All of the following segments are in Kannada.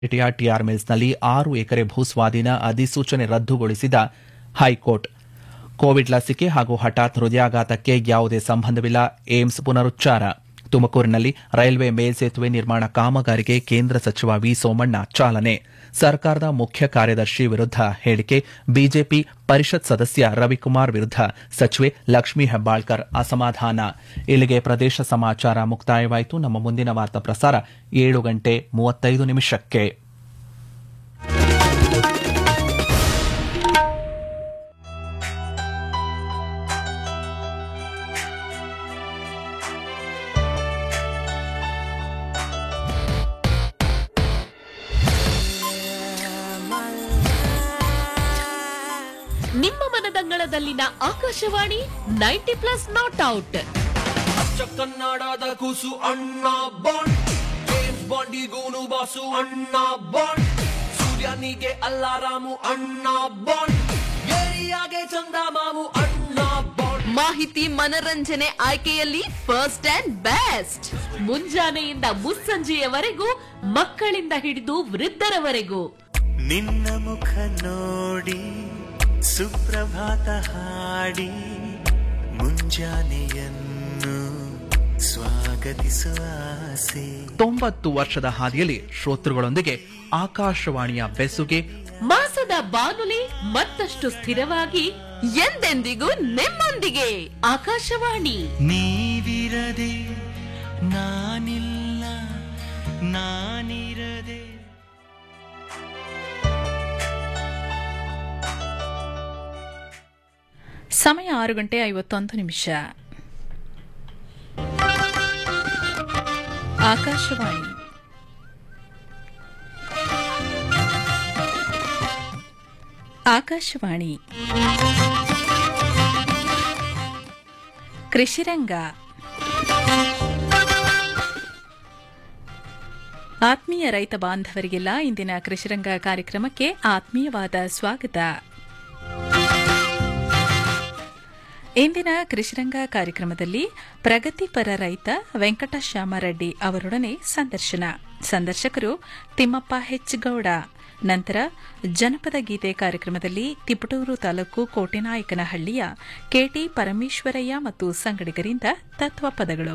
ಸಿಟಿಯ ಟಿಆರ್ ಮಿಲ್ಸ್ನಲ್ಲಿ ಆರು ಎಕರೆ ಭೂಸ್ವಾಧೀನ ಅಧಿಸೂಚನೆ ರದ್ದುಗೊಳಿಸಿದ ಹೈಕೋರ್ಟ್ ಕೋವಿಡ್ ಲಸಿಕೆ ಹಾಗೂ ಹಠಾತ್ ಹೃದಯಾಘಾತಕ್ಕೆ ಯಾವುದೇ ಸಂಬಂಧವಿಲ್ಲ ಏಮ್ಸ್ ಪುನರುಚ್ಚಾರ ತುಮಕೂರಿನಲ್ಲಿ ರೈಲ್ವೆ ಮೇಲ್ಸೇತುವೆ ನಿರ್ಮಾಣ ಕಾಮಗಾರಿಗೆ ಕೇಂದ್ರ ಸಚಿವ ವಿ ಸೋಮಣ್ಣ ಚಾಲನೆ ಸರ್ಕಾರದ ಮುಖ್ಯ ಕಾರ್ಯದರ್ಶಿ ವಿರುದ್ಧ ಹೇಳಿಕೆ ಬಿಜೆಪಿ ಪರಿಷತ್ ಸದಸ್ಯ ರವಿಕುಮಾರ್ ವಿರುದ್ಧ ಸಚಿವೆ ಲಕ್ಷ್ಮೀ ಹೆಬ್ಬಾಳ್ಕರ್ ಅಸಮಾಧಾನ ಇಲ್ಲಿಗೆ ಪ್ರದೇಶ ಸಮಾಚಾರ ಮುಕ್ತಾಯವಾಯಿತು ನಮ್ಮ ಮುಂದಿನ ವಾರ್ತಾ ಪ್ರಸಾರ ಏಳು ಗಂಟೆ ಮೂವತ್ತೈದು ನಿಮಿಷಕ್ಕೆ ನಿಮ್ಮ ಮನದಂಗಳದಲ್ಲಿನ Akashvani ninety plus not out ಅಚ್ಚ ಕನ್ನಡದ ಕೂಸು ಅಣ್ಣ ಬಾಂಡ್ ಜೇಮ್ಸ್ ಬಾಂಡಿಗೂನು ಬಾಸು ಅಣ್ಣ ಬಾಂಡ್ ಸೂರ್ಯನಿಗೆ ಅಲ್ಲಾರಾಮು ಅಣ್ಣ ಬಾಂಡ್ ಏರಿಯಾಗೆ ಚಂದ ಮಾವು ಅಣ್ಣ ಬಾಂಡ್ ಮಾಹಿತಿ ಮನರಂಜನೆ ಆಯ್ಕೆಯಲ್ಲಿ ಫಸ್ಟ್ ಅಂಡ್ ಬೆಸ್ಟ್ ಮುಂಜಾನೆಯಿಂದ ಮುಸ್ಸಂಜೆಯವರೆಗೂ ಮಕ್ಕಳಿಂದ ಹಿಡಿದು ವೃದ್ಧರವರೆಗೂ ನಿನ್ನ ಮುಖ ನೋಡಿ ಸುಪ್ರಭಾತ ಹಾಡಿ ಮುಂಜಾನೆಯನ್ನು ಸ್ವಾಗತಿಸುವ ಆಸೆ ತೊಂಬತ್ತು ವರ್ಷದ ಹಾದಿಯಲ್ಲಿ ಶ್ರೋತೃಗಳೊಂದಿಗೆ ಆಕಾಶವಾಣಿಯ ಬೆಸುಗೆ ಮಾಸದ ಬಾನುಲಿ ಮತ್ತಷ್ಟು ಸ್ಥಿರವಾಗಿ ಎಂದೆಂದಿಗೂ ನಿಮ್ಮೊಂದಿಗೆ ಆಕಾಶವಾಣಿ ನೀವಿರದೆ ನಾನಿಲ್ಲ ನಾನಿರದೆ ಸಮಯ ಆರು ಗಂಟೆ ಐವತ್ತೊಂದು ನಿಮಿಷ ಆಕಾಶವಾಣಿ ಆಕಾಶವಾಣಿ ಕೃಷಿರಂಗ ಆತ್ಮೀಯ ರೈತ ಬಾಂಧವರಿಗೆಲ್ಲ ಇಂದಿನ ಕೃಷಿರಂಗ ಕಾರ್ಯಕ್ರಮಕ್ಕೆ ಆತ್ಮೀಯವಾದ ಸ್ವಾಗತ ಇಂದಿನ ಕೃಷಿರಂಗ ಕಾರ್ಯಕ್ರಮದಲ್ಲಿ ಪ್ರಗತಿಪರ ರೈತ ವೆಂಕಟಶ್ಯಾಮರೆಡ್ಡಿ ಅವರೊಡನೆ ಸಂದರ್ಶನ ಸಂದರ್ಶಕರು ತಿಮ್ಮಪ್ಪ ಹೆಚ್ಗೌಡ ನಂತರ ಜನಪದ ಗೀತೆ ಕಾರ್ಯಕ್ರಮದಲ್ಲಿ ತಿಪಟೂರು ತಾಲೂಕು ಕೋಟೆನಾಯಕನಹಳ್ಳಿಯ ಕೆಟಿ ಪರಮೇಶ್ವರಯ್ಯ ಮತ್ತು ಸಂಗಡಿಗರಿಂದ ತತ್ವಪದಗಳು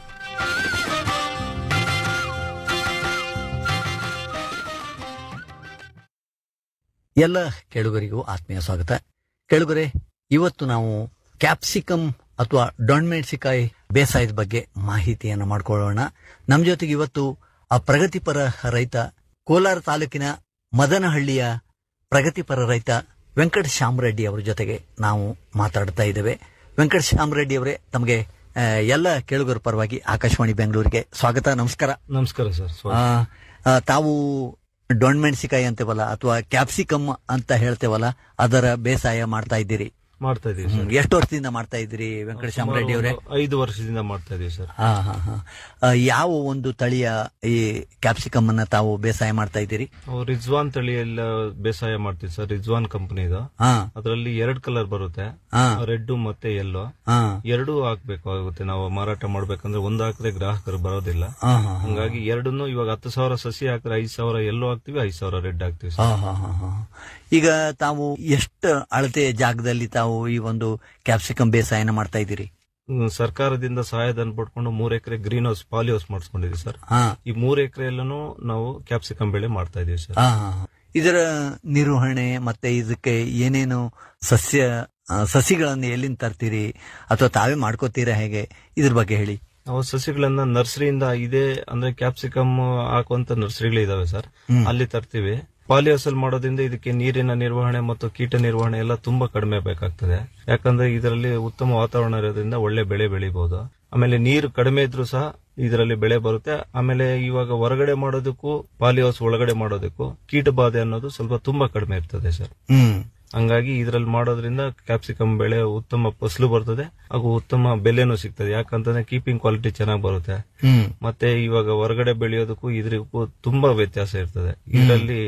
ಎಲ್ಲ ಕೇಳುಗರಿಗೂ ಆತ್ಮೀಯ ಸ್ವಾಗತ ಕೇಳುಗರೆ ಇವತ್ತು ನಾವು ಕ್ಯಾಪ್ಸಿಕಮ್ ಅಥವಾ ಡೊಣ್ಮೆಣ್ಸಿಕಾಯಿ ಬೇಸಾಯದ ಬಗ್ಗೆ ಮಾಹಿತಿಯನ್ನು ಮಾಡ್ಕೊಳ್ಳೋಣ ನಮ್ಮ ಜೊತೆಗೆ ಇವತ್ತು ಆ ಪ್ರಗತಿಪರ ರೈತ ಕೋಲಾರ ತಾಲೂಕಿನ ಮದನಹಳ್ಳಿಯ ಪ್ರಗತಿಪರ ರೈತ ವೆಂಕಟ ಶ್ಯಾಮರೆಡ್ಡಿ ಅವರ ಜೊತೆಗೆ ನಾವು ಮಾತಾಡ್ತಾ ಇದ್ದೇವೆ ವೆಂಕಟ ಶ್ಯಾಮರೆಡ್ಡಿ ಅವರೇ ತಮಗೆ ಆ, ಎಲ್ಲ ಕೇಳುಗರ ಪರವಾಗಿ ಆಕಾಶವಾಣಿ ಬೆಂಗಳೂರಿಗೆ ಸ್ವಾಗತ ನಮಸ್ಕಾರ ನಮಸ್ಕಾರ ಸರ್ ಆ, ಆ, ತಾವು ಡೊಣ್ಮೆಣ್ಸಿಕಾಯಿ ಅಂತೇವಲ್ಲ ಅಥವಾ ಕ್ಯಾಪ್ಸಿಕಮ್ ಅಂತ ಹೇಳ್ತೇವಲ್ಲ ಅದರ ಬೇಸಾಯ ಮಾಡ್ತಾ ಇದ್ದೀರಿ ಮಾಡ್ತಾ ಇದೀವಿ ಹ್ಮ್. ಸರ್ ಎಷ್ಟು ವರ್ಷದಿಂದ ಮಾಡ್ತಾ ಇದ್ದೀರಿ ವೆಂಕಟೇಶ್ವರ ರೆಡ್ಡಿ ಅವರೇ ಸುಮಾರು ಒಂದು ಐದು ವರ್ಷದಿಂದ ಮಾಡ್ತಾ ಇದೀವಿ ಸರ್ ಹಾ ಹಾ ಹಾ ಆ, ಯಾವ ಒಂದು ತಳಿಯ ಈ ಕ್ಯಾಪ್ಸಿಕಮ್ ಅನ್ನ ತಾವು ಬೇಸಾಯ ಮಾಡ್ತಾ ಇದ್ದೀರಿ ನಾವು ರಿಜ್ವಾನ್ ತಳಿಯೆಲ್ಲ ಬೇಸಾಯ ಮಾಡ್ತೀವಿ ಸರ್ ರಿಜ್ವಾನ್ ಕಂಪನಿದು ಹಾ ಅದರಲ್ಲಿ ಎರಡ್ ಕಲರ್ ಬರುತ್ತೆ ಹಾ ರೆಡ್ ಮತ್ತೆ ಎಲ್ಲೋ ಹಾ ಎರಡೂ ಹಾಕ್ಬೇಕಾಗುತ್ತೆ ನಾವು ಮಾರಾಟ ಮಾಡ್ಬೇಕಂದ್ರೆ ಒಂದ್ ಹಾಕಿದ್ರೆ ಗ್ರಾಹಕರು ಬರೋದಿಲ್ಲ ಹಾ ಹಾ ಹಂಗಾಗಿ ಎರಡನ್ನು ಇವಾಗ ಹತ್ತು ಸಾವಿರ ಸಸಿ ಹಾಕಿದ್ರೆ ಐದ್ ಸಾವಿರ ಎಲ್ಲೋ ಹಾಕ್ತಿವಿ ಐದ್ ಸಾವಿರ ರೆಡ್ ಹಾಕ್ತಿವಿ ಹಾ ಸರ್ ಹಾ ಹಾ ಹಾ ಈಗ ತಾವು ಎಷ್ಟು ಅಳತೆಯ ಜಾಗದಲ್ಲಿ ತಾವು ಈ ಒಂದು ಕ್ಯಾಪ್ಸಿಕಮ್ ಬೇಸಾಯನ ಮಾಡ್ತಾ ಇದ್ದೀರಿ ಹ್ಮ್, ಸರ್ಕಾರದಿಂದ ಸಹಾಯಧನ ಪಡ್ಕೊಂಡು ಮೂರ್ acre green house poly house ಮಾಡಿಸ್ಕೊಂಡಿದೀವಿ ಸರ್ ಹಾ ಈ ಮೂರ್ ಎಕರೆ ಎಲ್ಲಾನು ನಾವು ಕ್ಯಾಪ್ಸಿಕಂ ಬೆಳೆ ಮಾಡ್ತಾ ಇದೀವಿ ಸರ್ ಹಾ ಹಾ, ಹಾ. ಇದರ ನಿರ್ವಹಣೆ ಮತ್ತೆ ಇದಕ್ಕೆ ಏನೇನು ಸಸ್ಯ ಆ, ಸಸಿಗಳನ್ನು ಎಲ್ಲಿಂದ ತರ್ತೀರಿ ಅಥವಾ ತಾವೇ ಮಾಡ್ಕೋತೀರಾ ಹೇಗೆ ಇದ್ರ ಬಗ್ಗೆ ಹೇಳಿ ನಾವು ಸಸಿಗಳನ್ನ ನರ್ಸರಿಯಿಂದ ಇದೆ ಅಂದ್ರೆ ಕ್ಯಾಪ್ಸಿಕಮ್ ಹಾಕುವಂತ ನರ್ಸರಿಗಳು ಇದಾವೆ ಸರ್ ಅಲ್ಲಿ ತರ್ತೀವಿ ಪಾಲಿಹೌಸ್ ಅಲ್ಲಿ ಮಾಡೋದ್ರಿಂದ ಇದಕ್ಕೆ ನೀರಿನ ನಿರ್ವಹಣೆ ಮತ್ತು ಕೀಟ ನಿರ್ವಹಣೆ ಎಲ್ಲ ತುಂಬಾ ಕಡಿಮೆ ಬೇಕಾಗ್ತದೆ ಯಾಕಂದ್ರೆ ಇದರಲ್ಲಿ ಉತ್ತಮ ವಾತಾವರಣ ಇರೋದ್ರಿಂದ ಒಳ್ಳೆ ಬೆಳೆ ಬೆಳಿಬಹುದು ಆಮೇಲೆ ನೀರು ಕಡಿಮೆ ಇದ್ರೂ ಸಹ ಇದರಲ್ಲಿ ಬೆಳೆ ಬರುತ್ತೆ ಆಮೇಲೆ ಇವಾಗ ಹೊರಗಡೆ ಮಾಡೋದಕ್ಕೂ ಪಾಲಿಹೌಸ್ ಒಳಗಡೆ ಮಾಡೋದಕ್ಕೂ ಕೀಟ ಬಾಧೆ ಅನ್ನೋದು ಸ್ವಲ್ಪ ತುಂಬಾ ಕಡಿಮೆ ಇರ್ತದೆ ಸರ್ ಹ್ಮ್ ಹಂಗಾಗಿ ಇದ್ರಲ್ಲಿ ಮಾಡೋದ್ರಿಂದ ಕ್ಯಾಪ್ಸಿಕಮ್ ಬೆಳೆ ಉತ್ತಮ ಫಸಲು ಬರ್ತದೆ ಹಾಗೂ ಉತ್ತಮ ಬೆಲೆನೂ ಸಿಗ್ತದೆ ಯಾಕಂತಂದ್ರೆ ಕೀಪಿಂಗ್ ಕ್ವಾಲಿಟಿ ಚೆನ್ನಾಗಿ ಬರುತ್ತೆ ಹ್ಮ್ ಮತ್ತೆ ಇವಾಗ ಹೊರಗಡೆ ಬೆಳೆಯೋದಕ್ಕೂ ಇದ್ರಿಗೂ ತುಂಬಾ ವ್ಯತ್ಯಾಸ ಇರ್ತದೆ ಇದರಲ್ಲಿ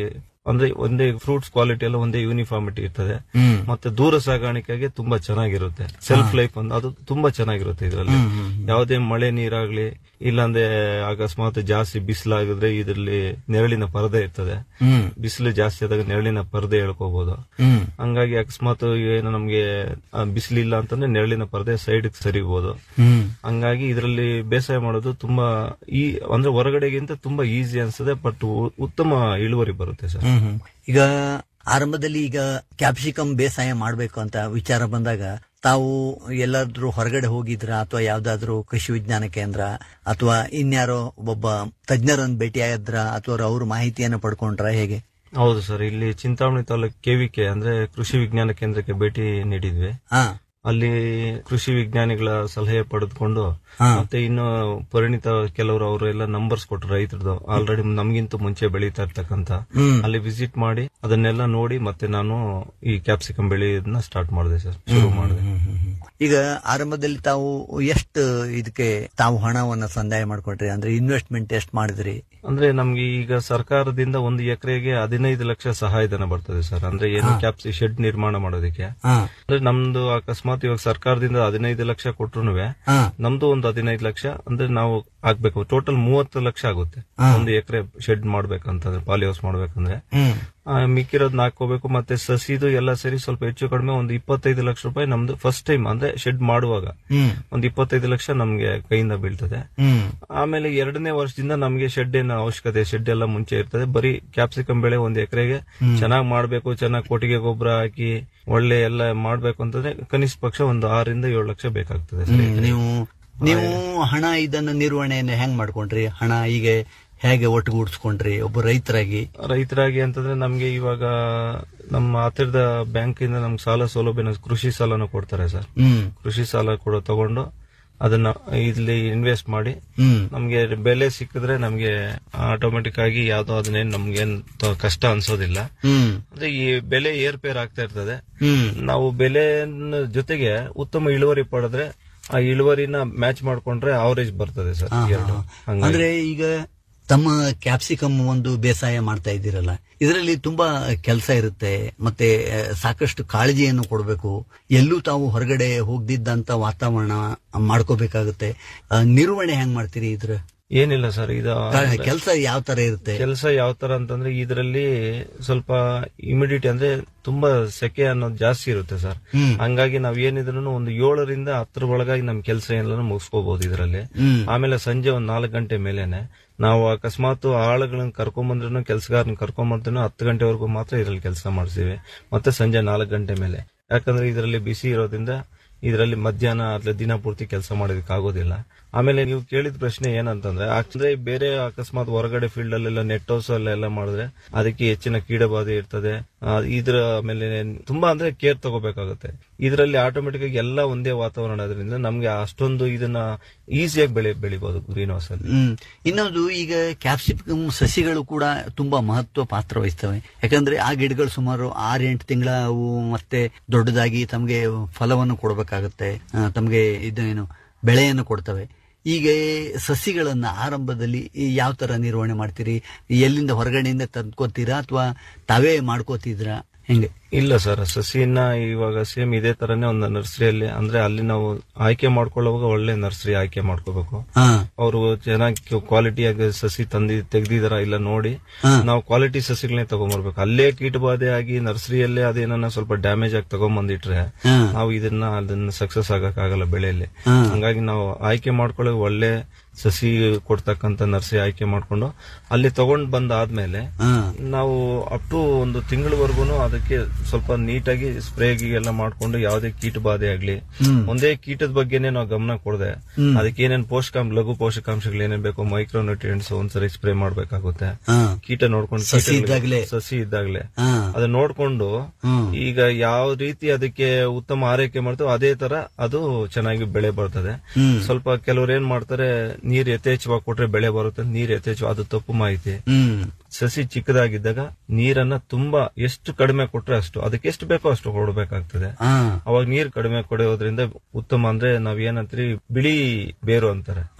ಅಂದ್ರೆ ಒಂದೇ ಫ್ರೂಟ್ಸ್ ಕ್ವಾಲಿಟಿ ಎಲ್ಲ ಒಂದೇ ಯೂನಿಫಾರ್ಮಿಟಿ ಇರ್ತದೆ ಹ್ಮ್. ಮತ್ತೆ ದೂರ ಸಾಗಾಣಿಕೆಗೆ ತುಂಬಾ ಚೆನ್ನಾಗಿರುತ್ತೆ ಸೆಲ್ಫ್ ಲೈಫ್ ಒಂದು ಅದು ತುಂಬಾ ಚೆನ್ನಾಗಿರುತ್ತೆ ಇದರಲ್ಲಿ ಯಾವುದೇ ಮಳೆ ನೀರಾಗ್ಲಿ ಇಲ್ಲಾಂದ್ರೆ ಅಕಸ್ಮಾತ್ ಜಾಸ್ತಿ ಬಿಸಿಲಾಗಿದ್ರೆ ಇದರಲ್ಲಿ ನೆರಳಿನ ಪರದೆ ಇರ್ತದೆ ಹ್ಮ್ ಬಿಸಿಲು ಜಾಸ್ತಿ ಆದಾಗ ನೆರಳಿನ ಪರದೆ ಹೇಳ್ಕೋಬಹುದು ಹ್ಮ್ ಹಂಗಾಗಿ ಅಕಸ್ಮಾತ್ ಏನು ನಮ್ಗೆ ಆ, ಬಿಸಿಲಿಲ್ಲ ಅಂತಂದ್ರೆ ನೆರಳಿನ ಪರದೆ ಸೈಡ್ ಸರಿಬಹುದು ಹ್ಮ್ ಹಂಗಾಗಿ ಇದರಲ್ಲಿ ಬೇಸಾಯ ಮಾಡೋದು ತುಂಬಾ ಈ ಅಂದ್ರೆ ಹೊರಗಡೆಗಿಂತ ತುಂಬಾ ಈಸಿ ಅನ್ಸುತ್ತೆ ಬಟ್ ಉತ್ತಮ ಇಳುವರಿ ಬರುತ್ತೆ ಸರ್ ಹ್ಮ್ ಹ್ಮ್. ಈಗ ಆರಂಭದಲ್ಲಿ ಈಗ ಕ್ಯಾಪ್ಸಿಕಮ್ ಬೇಸಾಯ ಮಾಡಬೇಕು ಅಂತ ವಿಚಾರ ಬಂದಾಗ ತಾವು ಎಲ್ಲಾದ್ರೂ ಹೊರಗಡೆ ಹೋಗಿದ್ರ ಅಥವಾ ಯಾವ್ದಾದ್ರು ಕೃಷಿ ವಿಜ್ಞಾನ ಕೇಂದ್ರ ಅಥವಾ ಇನ್ಯಾರೋ ಒಬ್ಬ ತಜ್ಞರನ್ನು ಭೇಟಿಯಾದ್ರ ಅಥವಾ ಅವ್ರ ಮಾಹಿತಿಯನ್ನ ಪಡ್ಕೊಂಡ್ರ ಹೇಗೆ ಹೌದು ಸರ್ ಇಲ್ಲಿ ಚಿಂತಾಮಣಿ ತಾಲೂಕು ಕೆವಿಕೆ ಅಂದ್ರೆ ಕೃಷಿ ವಿಜ್ಞಾನ ಕೇಂದ್ರಕ್ಕೆ ಭೇಟಿ ನೀಡಿದ್ವಿ ಹಾ ಅಲ್ಲಿ ಕೃಷಿ ವಿಜ್ಞಾನಿಗಳ ಸಲಹೆ ಪಡೆದುಕೊಂಡು ಹಾ. ಮತ್ತೆ ಇನ್ನು ಪರಿಣಿತ ಕೆಲವರು ಅವರೆಲ್ಲ ನಂಬರ್ಸ್ ಕೊಟ್ಟರು ರೈತರದು ಆಲ್ರೆಡಿ ನಮ್ಗಿಂತ ಮುಂಚೆ ಬೆಳೀತಾ ಇರ್ತಕ್ಕಂತ ಹ್ಮ್. ಅಲ್ಲಿ ವಿಸಿಟ್ ಮಾಡಿ ಅದನ್ನೆಲ್ಲ ನೋಡಿ ಮತ್ತೆ ನಾನು ಈ ಕ್ಯಾಪ್ಸಿಕಮ್ ಬೆಳೆಯೋದನ್ನ ಸ್ಟಾರ್ಟ್ ಮಾಡಿದೆ ಸರ್ ಶುರು ಮಾಡಿದೆ ಈಗ ಆರಂಭದಲ್ಲಿ ತಾವು ಎಷ್ಟು ಇದಕ್ಕೆ ತಾವು ಹಣವನ್ನ ಸಂದಾಯ ಮಾಡ್ಕೊಟ್ರಿ ಅಂದ್ರೆ ಇನ್ವೆಸ್ಟ್ಮೆಂಟ್ ಎಷ್ಟು ಮಾಡಿದ್ರಿ ಅಂದ್ರೆ ನಮ್ಗೆ ಈಗ ಸರ್ಕಾರದಿಂದ ಒಂದು ಎಕರೆಗೆ ಹದಿನೈದು ಲಕ್ಷ ಸಹಾಯಧನ ಬರ್ತದೆ ಸರ್ ಅಂದ್ರೆ ಏನು ಕ್ಯಾಪ್ಸಿ ಶೆಡ್ ನಿರ್ಮಾಣ ಮಾಡೋದಕ್ಕೆ ಹಾ ಅಂದ್ರೆ ನಮ್ದು ಅಕಸ್ಮಾತ್ ಇವಾಗ ಸರ್ಕಾರದಿಂದ ಹದಿನೈದು ಲಕ್ಷ ಕೊಟ್ರು ಹಾ ನಮ್ದು ಒಂದು ಹದಿನೈದು ಲಕ್ಷ ಅಂದ್ರೆ ನಾವು ಆಗ್ಬೇಕು ಟೋಟಲ್ ಮೂವತ್ತು ಲಕ್ಷ ಆಗುತ್ತೆ ಒಂದು ಎಕರೆ ಶೆಡ್ ಮಾಡ್ಬೇಕಂತಂದ್ರೆ ಪಾಲಿ ಹೌಸ್ ಮಾಡ್ಬೇಕಂದ್ರೆ ಹ್ಮ್ ಆ, ಮಿಕ್ಕಿರೋದ್ನ ಹಾಕೋಬೇಕು ಮತ್ತೆ ಸಸಿದು ಎಲ್ಲ ಸೇರಿ ಸ್ವಲ್ಪ ಹೆಚ್ಚು ಕಡಿಮೆ ಒಂದು ಇಪ್ಪತ್ತೈದು ಲಕ್ಷ ರೂಪಾಯಿ ನಮ್ದು ಫಸ್ಟ್ ಟೈಮ್ ಅಂದ್ರೆ ಶೆಡ್ ಮಾಡುವಾಗ ಹ್ಮ್ ಒಂದು ಇಪ್ಪತ್ತೈದು ಲಕ್ಷ ನಮ್ಗೆ ಕೈಯಿಂದ ಬೀಳ್ತದೆ ಹ್ಮ್ ಆಮೇಲೆ ಎರಡನೇ ವರ್ಷದಿಂದ ನಮ್ಗೆ ಶೆಡ್ ಏನ ಅವಶ್ಯಕತೆ ಶೆಡ್ ಎಲ್ಲ ಮುಂಚೆ ಇರ್ತದೆ ಬರೀ ಕ್ಯಾಪ್ಸಿಕಮ್ ಬೆಳೆ ಒಂದ್ ಎಕರೆಗೆ ಚೆನ್ನಾಗಿ ಮಾಡ್ಬೇಕು ಚೆನ್ನಾಗಿ ಕೊಟ್ಟಿಗೆ ಗೊಬ್ಬರ ಹಾಕಿ ಒಳ್ಳೆ ಎಲ್ಲ ಮಾಡ್ಬೇಕು ಅಂತಂದ್ರೆ ಕನಿಷ್ಠ ಪಕ್ಷ ಒಂದು ಆರರಿಂದ ಏಳು ಲಕ್ಷ ಬೇಕಾಗ್ತದೆ ಸರ್ ಹ್ಮ್. ನೀವು ನೀವು ಹಣ ಇದನ್ನ ನಿರ್ವಹಣೆಯನ್ನು ಹೆಂಗ್ ಮಾಡ್ಕೊಂಡ್ರಿ ಹಣ ಈಗ ಹೇಗೆ ಒಟ್ಟುಗೂಡಿಸ್ಕೊಂಡ್ರಿ ಒಬ್ಬ ರೈತರಾಗಿ ರೈತರಾಗಿ ಅಂತಂದ್ರೆ ನಮ್ಗೆ ಇವಾಗ ನಮ್ಮ ಹತ್ತಿರದ ಬ್ಯಾಂಕ್ ಇಂದ ನಮ್ಗೆ ಸಾಲ ಸೌಲಭ್ಯನ ಕೃಷಿ ಸಾಲನ ಕೊಡ್ತಾರೆ ಸರ್ ಹ್ಮ್ ಕೃಷಿ ಸಾಲ ಕೊಡೋ ತಗೊಂಡು ಅದನ್ನ ಇಲ್ಲಿ ಇನ್ವೆಸ್ಟ್ ಮಾಡಿ ಹ್ಮ್ ನಮ್ಗೆ ಬೆಲೆ ಸಿಕ್ಕಿದ್ರೆ ನಮ್ಗೆ ಆಟೋಮೆಟಿಕ್ ಆಗಿ ಯಾವ್ದೋ ಅದನ್ನೇನ್ ನಮ್ಗೇನ್ ತ- ಕಷ್ಟ ಅನ್ಸೋದಿಲ್ಲ ಹ್ಮ್ ಅಂದ್ರೆ ಈ ಬೆಲೆ ಏರ್ಪೇರ್ ಆಗ್ತಾ ಇರ್ತದೆ ಹ್ಮ್ ನಾವು ಬೆಲೆ ಜೊತೆಗೆ ಉತ್ತಮ ಇಳುವರಿ ಪಡೆದ್ರೆ ಆ ಇಳುವರಿನ ಮ್ಯಾಚ್ ಮಾಡ್ಕೊಂಡ್ರೆ ಅವರೇಜ್ ಬರ್ತದೆ ಸರ್ ಹಾ, ಎರಡು ಹಾ. ಹಂಗಾಗಿ. ಅಂದ್ರೆ ಈಗ ತಮ್ಮ ಕ್ಯಾಪ್ಸಿಕಮ್ ಒಂದು ಬೇಸಾಯ ಮಾಡ್ತಾ ಇದ್ದೀರಲ್ಲ ಇದರಲ್ಲಿ ತುಂಬಾ ಕೆಲಸ ಇರುತ್ತೆ ಮತ್ತೆ ಆ, ಸಾಕಷ್ಟು ಕಾಳಜಿಯನ್ನು ಕೊಡಬೇಕು ಎಲ್ಲೂ ತಾವು ಹೊರಗಡೆ ಹೋಗ್ದಿದ್ದಂತ ವಾತಾವರಣ ಮಾಡ್ಕೋಬೇಕಾಗುತ್ತೆ ಆ, ನಿರ್ವಹಣೆ ಹೆಂಗ್ ಮಾಡ್ತೀರಿ ಇದ್ರ ಏನಿಲ್ಲ ಸರ್ ಇದು ಕೆಲಸ ಯಾವ ತರ ಇರುತ್ತೆ ಕೆಲಸ ಯಾವ ತರ ಅಂತಂದ್ರೆ ಇದರಲ್ಲಿ ಸ್ವಲ್ಪ ಇಮಿಡಿಟಿ ಅಂದ್ರೆ ತುಂಬಾ ಸೆಕೆ ಅನ್ನೋದು ಜಾಸ್ತಿ ಇರುತ್ತೆ ಸರ್ ಹ್ಮ್. ಹಂಗಾಗಿ ನಾವ್ ಏನಿದ್ರು ಒಂದು ಏಳರಿಂದ ಹತ್ತರ ಒಳಗಾಗಿ ನಮ್ ಕೆಲಸ ಎಲ್ಲ ಮುಗಿಸ್ಕೋಬಹುದು ಇದರಲ್ಲಿ ಹ್ಮ್. ಆಮೇಲೆ ಸಂಜೆ ಒಂದ್ ನಾಲ್ಕು ಗಂಟೆ ಮೇಲೆನೆ ನಾವು ಅಕಸ್ಮಾತ್ ಆಳುಗಳನ್ನ ಕರ್ಕೊಂಬಂದ್ರು ಕೆಲಸಗಾರನ ಕರ್ಕೊಂಬಂದ್ರು ಹತ್ತು ಗಂಟೆವರೆಗೂ ಮಾತ್ರ ಇದರಲ್ಲಿ ಕೆಲಸ ಮಾಡಿಸ್ತೀವಿ ಮತ್ತೆ ಸಂಜೆ ನಾಲ್ಕು ಗಂಟೆ ಮೇಲೆ ಯಾಕಂದ್ರೆ ಇದರಲ್ಲಿ ಬಿಸಿ ಇರೋದ್ರಿಂದ ಇದರಲ್ಲಿ ಮಧ್ಯಾಹ್ನ ಅಥವಾ ದಿನ ಪೂರ್ತಿ ಕೆಲಸ ಮಾಡೋದಕ್ಕೆ ಆಗೋದಿಲ್ಲ ಆಮೇಲೆ ನೀವು ಕೇಳಿದ ಪ್ರಶ್ನೆ ಏನಂತಂದ್ರೆ ಅಂದ್ರೆ ಬೇರೆ ಅಕಸ್ಮಾತ್ ಹೊರಗಡೆ ಫೀಲ್ಡ್ ಅಲ್ಲೆಲ್ಲ ನೆಟ್ ಹೌಸ್ ಅಲ್ಲೆಲ್ಲ ಮಾಡಿದ್ರೆ ಅದಕ್ಕೆ ಹೆಚ್ಚಿನ ಕೀಡಬಾಧೆ ಇರ್ತದೆ ಆ, ಇದ್ರ ಆಮೇಲೆ ತುಂಬಾ ಅಂದ್ರೆ ಕೇರ್ ತಗೋಬೇಕಾಗುತ್ತೆ ಇದರಲ್ಲಿ ಆಟೋಮೆಟಿಕ್ ಆಗಿ ಎಲ್ಲ ಒಂದೇ ವಾತಾವರಣ ಅದರಿಂದ ನಮ್ಗೆ ಅಷ್ಟೊಂದು ಇದನ್ನ ಈಸಿಯಾಗಿ ಬೆಳೆ ಬೆಳಿಬಹುದು ಗ್ರೀನ್ ಹೌಸ್ ಅಲ್ಲಿ ಹ್ಮ್ ಇನ್ನೊಂದು ಈಗ ಕ್ಯಾಪ್ಸಿಕಮ್ ಸಸಿಗಳು ಕೂಡ ತುಂಬಾ ಮಹತ್ವ ಪಾತ್ರ ವಹಿಸ್ತವೆ ಯಾಕಂದ್ರೆ ಆ ಗಿಡಗಳು ಸುಮಾರು ಆರ್ ಎಂಟು ತಿಂಗಳ ಅವು ಮತ್ತೆ ದೊಡ್ಡದಾಗಿ ತಮಗೆ ಫಲವನ್ನು ಕೊಡಬೇಕಾಗುತ್ತೆ ಆ, ತಮಗೆ ಇದು ಏನು ಬೆಳೆಯನ್ನು ಕೊಡ್ತವೆ ಈಗ ಸಸಿಗಳನ್ನ ಆರಂಭದಲ್ಲಿ ಯಾವ ತರ ನಿರ್ವಹಣೆ ಮಾಡ್ತೀರಿ ಎಲ್ಲಿಂದ ಹೊರಗಡೆಯಿಂದ ತಂದ್ಕೋತೀರಾ ಅಥವಾ ತಾವೇ ಮಾಡ್ಕೋತಿದ್ರಾ ಹೆಂಗೆ ಇಲ್ಲ ಸರ್ ಸಸಿನ ಇವಾಗ ಸೇಮ್ ಇದೇ ತರನೇ ಒಂದು ನರ್ಸರಿಯಲ್ಲಿ ಅಂದ್ರೆ ಅಲ್ಲಿ ನಾವು ಆಯ್ಕೆ ಮಾಡ್ಕೊಳ್ಳುವಾಗ ಒಳ್ಳೆ ನರ್ಸರಿ ಆಯ್ಕೆ ಮಾಡ್ಕೋಬೇಕು ಹಾ ಅವರು ಚೆನ್ನಾಗಿ ಕ್ವಾಲಿಟಿಯಾಗಿ ಸಸಿ ತಂದಿ ತೆಗ್ದಿದಾರ ಇಲ್ಲ ನೋಡಿ ಹಾ. ನಾವು ಕ್ವಾಲಿಟಿ ಸಸಿಗಳನ್ನೇ ತಗೊಂಡ್ಬರ್ಬೇಕು ಅಲ್ಲೇ ಕೀಟಬಾಧೆ ಆಗಿ ನರ್ಸರಿಯಲ್ಲೇ ಅದೇನ ಸ್ವಲ್ಪ ಡ್ಯಾಮೇಜ್ ಆಗಿ ತಗೊಂಡ್ಬಂದಿಟ್ರೆ ಹಾ. ನಾವು ಇದನ್ನ ಅದನ್ನ ಸಕ್ಸಸ್ ಆಗಕ್ ಆಗಲ್ಲ ಬೆಳೆಯಲ್ಲಿ ಹಾ. ಹಂಗಾಗಿ ನಾವು ಆಯ್ಕೆ ಮಾಡ್ಕೊಳ್ಳೋ ಒಳ್ಳೆ ಸಸಿ ಕೊಡ್ತಕ್ಕಂತ ನರ್ಸರಿ ಆಯ್ಕೆ ಮಾಡ್ಕೊಂಡು ಅಲ್ಲಿ ತಗೊಂಡ್ ಬಂದಾದ್ಮೇಲೆ ಹಾ ನಾವು ಅಪ್ ಟು ಒಂದು ತಿಂಗಳವರೆಗೂ ಅದಕ್ಕೆ ಸ್ವಲ್ಪ ನೀಟಾಗಿ ಸ್ಪ್ರೇ ಎಲ್ಲ ಮಾಡ್ಕೊಂಡು ಯಾವುದೇ ಕೀಟ ಬಾಧೆ ಆಗ್ಲಿ ಹ್ಮ್. ಒಂದೇ ಕೀಟದ ಬಗ್ಗೆನೇ ನಾವು ಗಮನ ಕೊಡದೆ ಹ್ಮ್. ಅದಕ್ಕೆ ಏನೇನ್ ಪೋಷಕಾಂಶ ಲಘು ಪೋಷಕಾಂಶಗಳು ಏನೇನ್ ಬೇಕು ಮೈಕ್ರೋ ನ್ಯೂಟ್ರಿಯೆಂಟ್ಸ್ ಒಂದ್ಸರಿ ಸ್ಪ್ರೇ ಮಾಡ್ಬೇಕಾಗುತ್ತೆ ಹಾ ಕೀಟ ನೋಡ್ಕೊಂಡು ಸಸಿ ಕೀಟಗಳಿಗೆ- ಇದ್ದಾಗ್ಲೇ. ಸಸಿ ಇದ್ದಾಗ್ಲೇ ಹಾ ಅದನ್ನ ನೋಡ್ಕೊಂಡು ಹ್ಮ್. ಈಗ ಯಾವ ರೀತಿ ಅದಕ್ಕೆ ಉತ್ತಮ ಆರೈಕೆ ಮಾಡ್ತೀವೋ ಅದೇ ತರ ಅದು ಚೆನ್ನಾಗಿ ಬೆಳೆ ಬರ್ತದೆ ಹ್ಮ್. ಸ್ವಲ್ಪ ಕೆಲವ್ರು ಏನ್ ಮಾಡ್ತಾರೆ ನೀರ್ ಯಥೇಚ್ಛವಾಗಿ ಕೊಟ್ರೆ ಬೆಳೆ ಬರುತ್ತೆ ನೀರ್ ಯಥೇಚ್ಛ ಅದು ತಪ್ಪು ಮಾಹಿತಿ ಹ್ಮ್ ಸಸಿ ಚಿಕ್ಕದಾಗಿದ್ದಾಗ ನೀರನ್ನ ತುಂಬಾ ಎಷ್ಟು ಕಡಿಮೆ ಕೊಟ್ರೆ ಅಷ್ಟು ಅದಕ್ಕೆ ಎಷ್ಟು ಬೇಕೋ ಅಷ್ಟು ಕೊಡಬೇಕಾಗ್ತದೆ ಹಾ ಅವಾಗ ನೀರ್ ಕಡಿಮೆ ಕೊಡೋದ್ರಿಂದ ಉತ್ತಮ ಅಂದ್ರೆ ನಾವ್ ಏನಂತೀರಿ ಬಿಳಿ ಬೇರು ಅಂತಾರೆ ಹಾ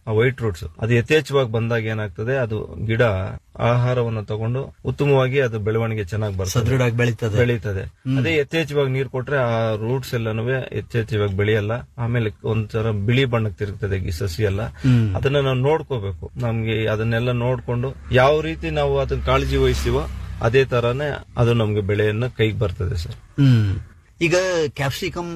ವೈಟ್ ರೂಟ್ಸ್ ಅದು ಯಥೇಚ್ಛವಾಗಿ ಬಂದಾಗ ಏನಾಗ್ತದೆ ಅದು ಗಿಡ ಆಹಾರವನ್ನು ತಗೊಂಡು ಉತ್ತಮವಾಗಿ ಅದು ಬೆಳವಣಿಗೆ ಚೆನ್ನಾಗಿ ಬರ್ತದೆ ಸದೃಢವಾಗಿ ಬೆಳೀತದೆ ಬೆಳೀತದೆ ಅದೇ ಯಥೇಚ್ಛವಾಗಿ ನೀರ್ ಕೊಟ್ರೆ ಆ ರೂಟ್ಸ್ ಎಲ್ಲಾನು ಯಥೇಚ್ಛವಾಗಿ ಬೆಳೆಯಲ್ಲ ಆಮೇಲೆ ಒಂಥರ ಬಿಳಿ ಬಣ್ಣಕ್ಕೆ ತಿರುಗ್ತದೆ ಈ ಸಸಿ ಎಲ್ಲ ಅದನ್ನ ನಾವು ನೋಡ್ಕೋಬೇಕು ನಮ್ಗೆ ಅದನ್ನೆಲ್ಲ ನೋಡ್ಕೊಂಡು ಯಾವ ರೀತಿ ನಾವು ಅದನ್ನ ಕಾಳಜಿ ವಹಿಸ್ತೀವೋ ಅದೇ ತರಾನೇ ಅದು ನಮ್ಗೆ ಬೆಳೆಯನ್ನ ಕೈಗೆ ಬರ್ತದೆ ಸರ್ ಹ್ಮ್ ಈಗ ಕ್ಯಾಪ್ಸಿಕಮ್